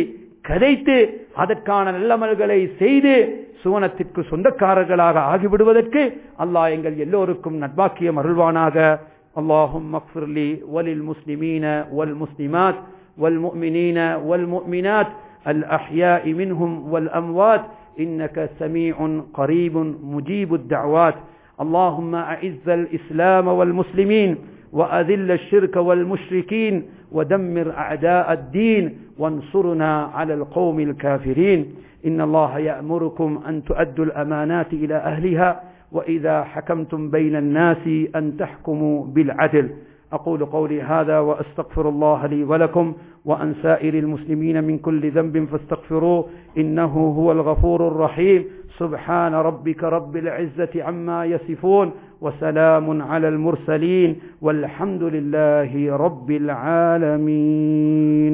கதைத்து அதற்கான நல்லமல்களை செய்து சுவனத்திற்கு சொந்தக்காரர்களாக ஆகிவிடுவதற்கு அல்லாஹ் எங்கள் எல்லோருக்கும் நட்பாக்கியம் அருள்வானாக اللهم اغفر لي وللمسلمين والمسلمات والمؤمنين والمؤمنات الأحياء منهم والأموات إنك سميع قريب مجيب الدعوات اللهم أعز الإسلام والمسلمين وأذل الشرك والمشركين ودمر أعداء الدين وانصرنا على القوم الكافرين إن الله يأمركم أن تؤدوا الأمانات إلى أهلها وإذا حكمتم بين الناس أن تحكموا بالعدل أقول قولي هذا وأستغفر الله لي ولكم وأن سائر المسلمين من كل ذنب فاستغفروه إنه هو الغفور الرحيم سبحان ربك رب العزة عما يصفون وسلام على المرسلين والحمد لله رب العالمين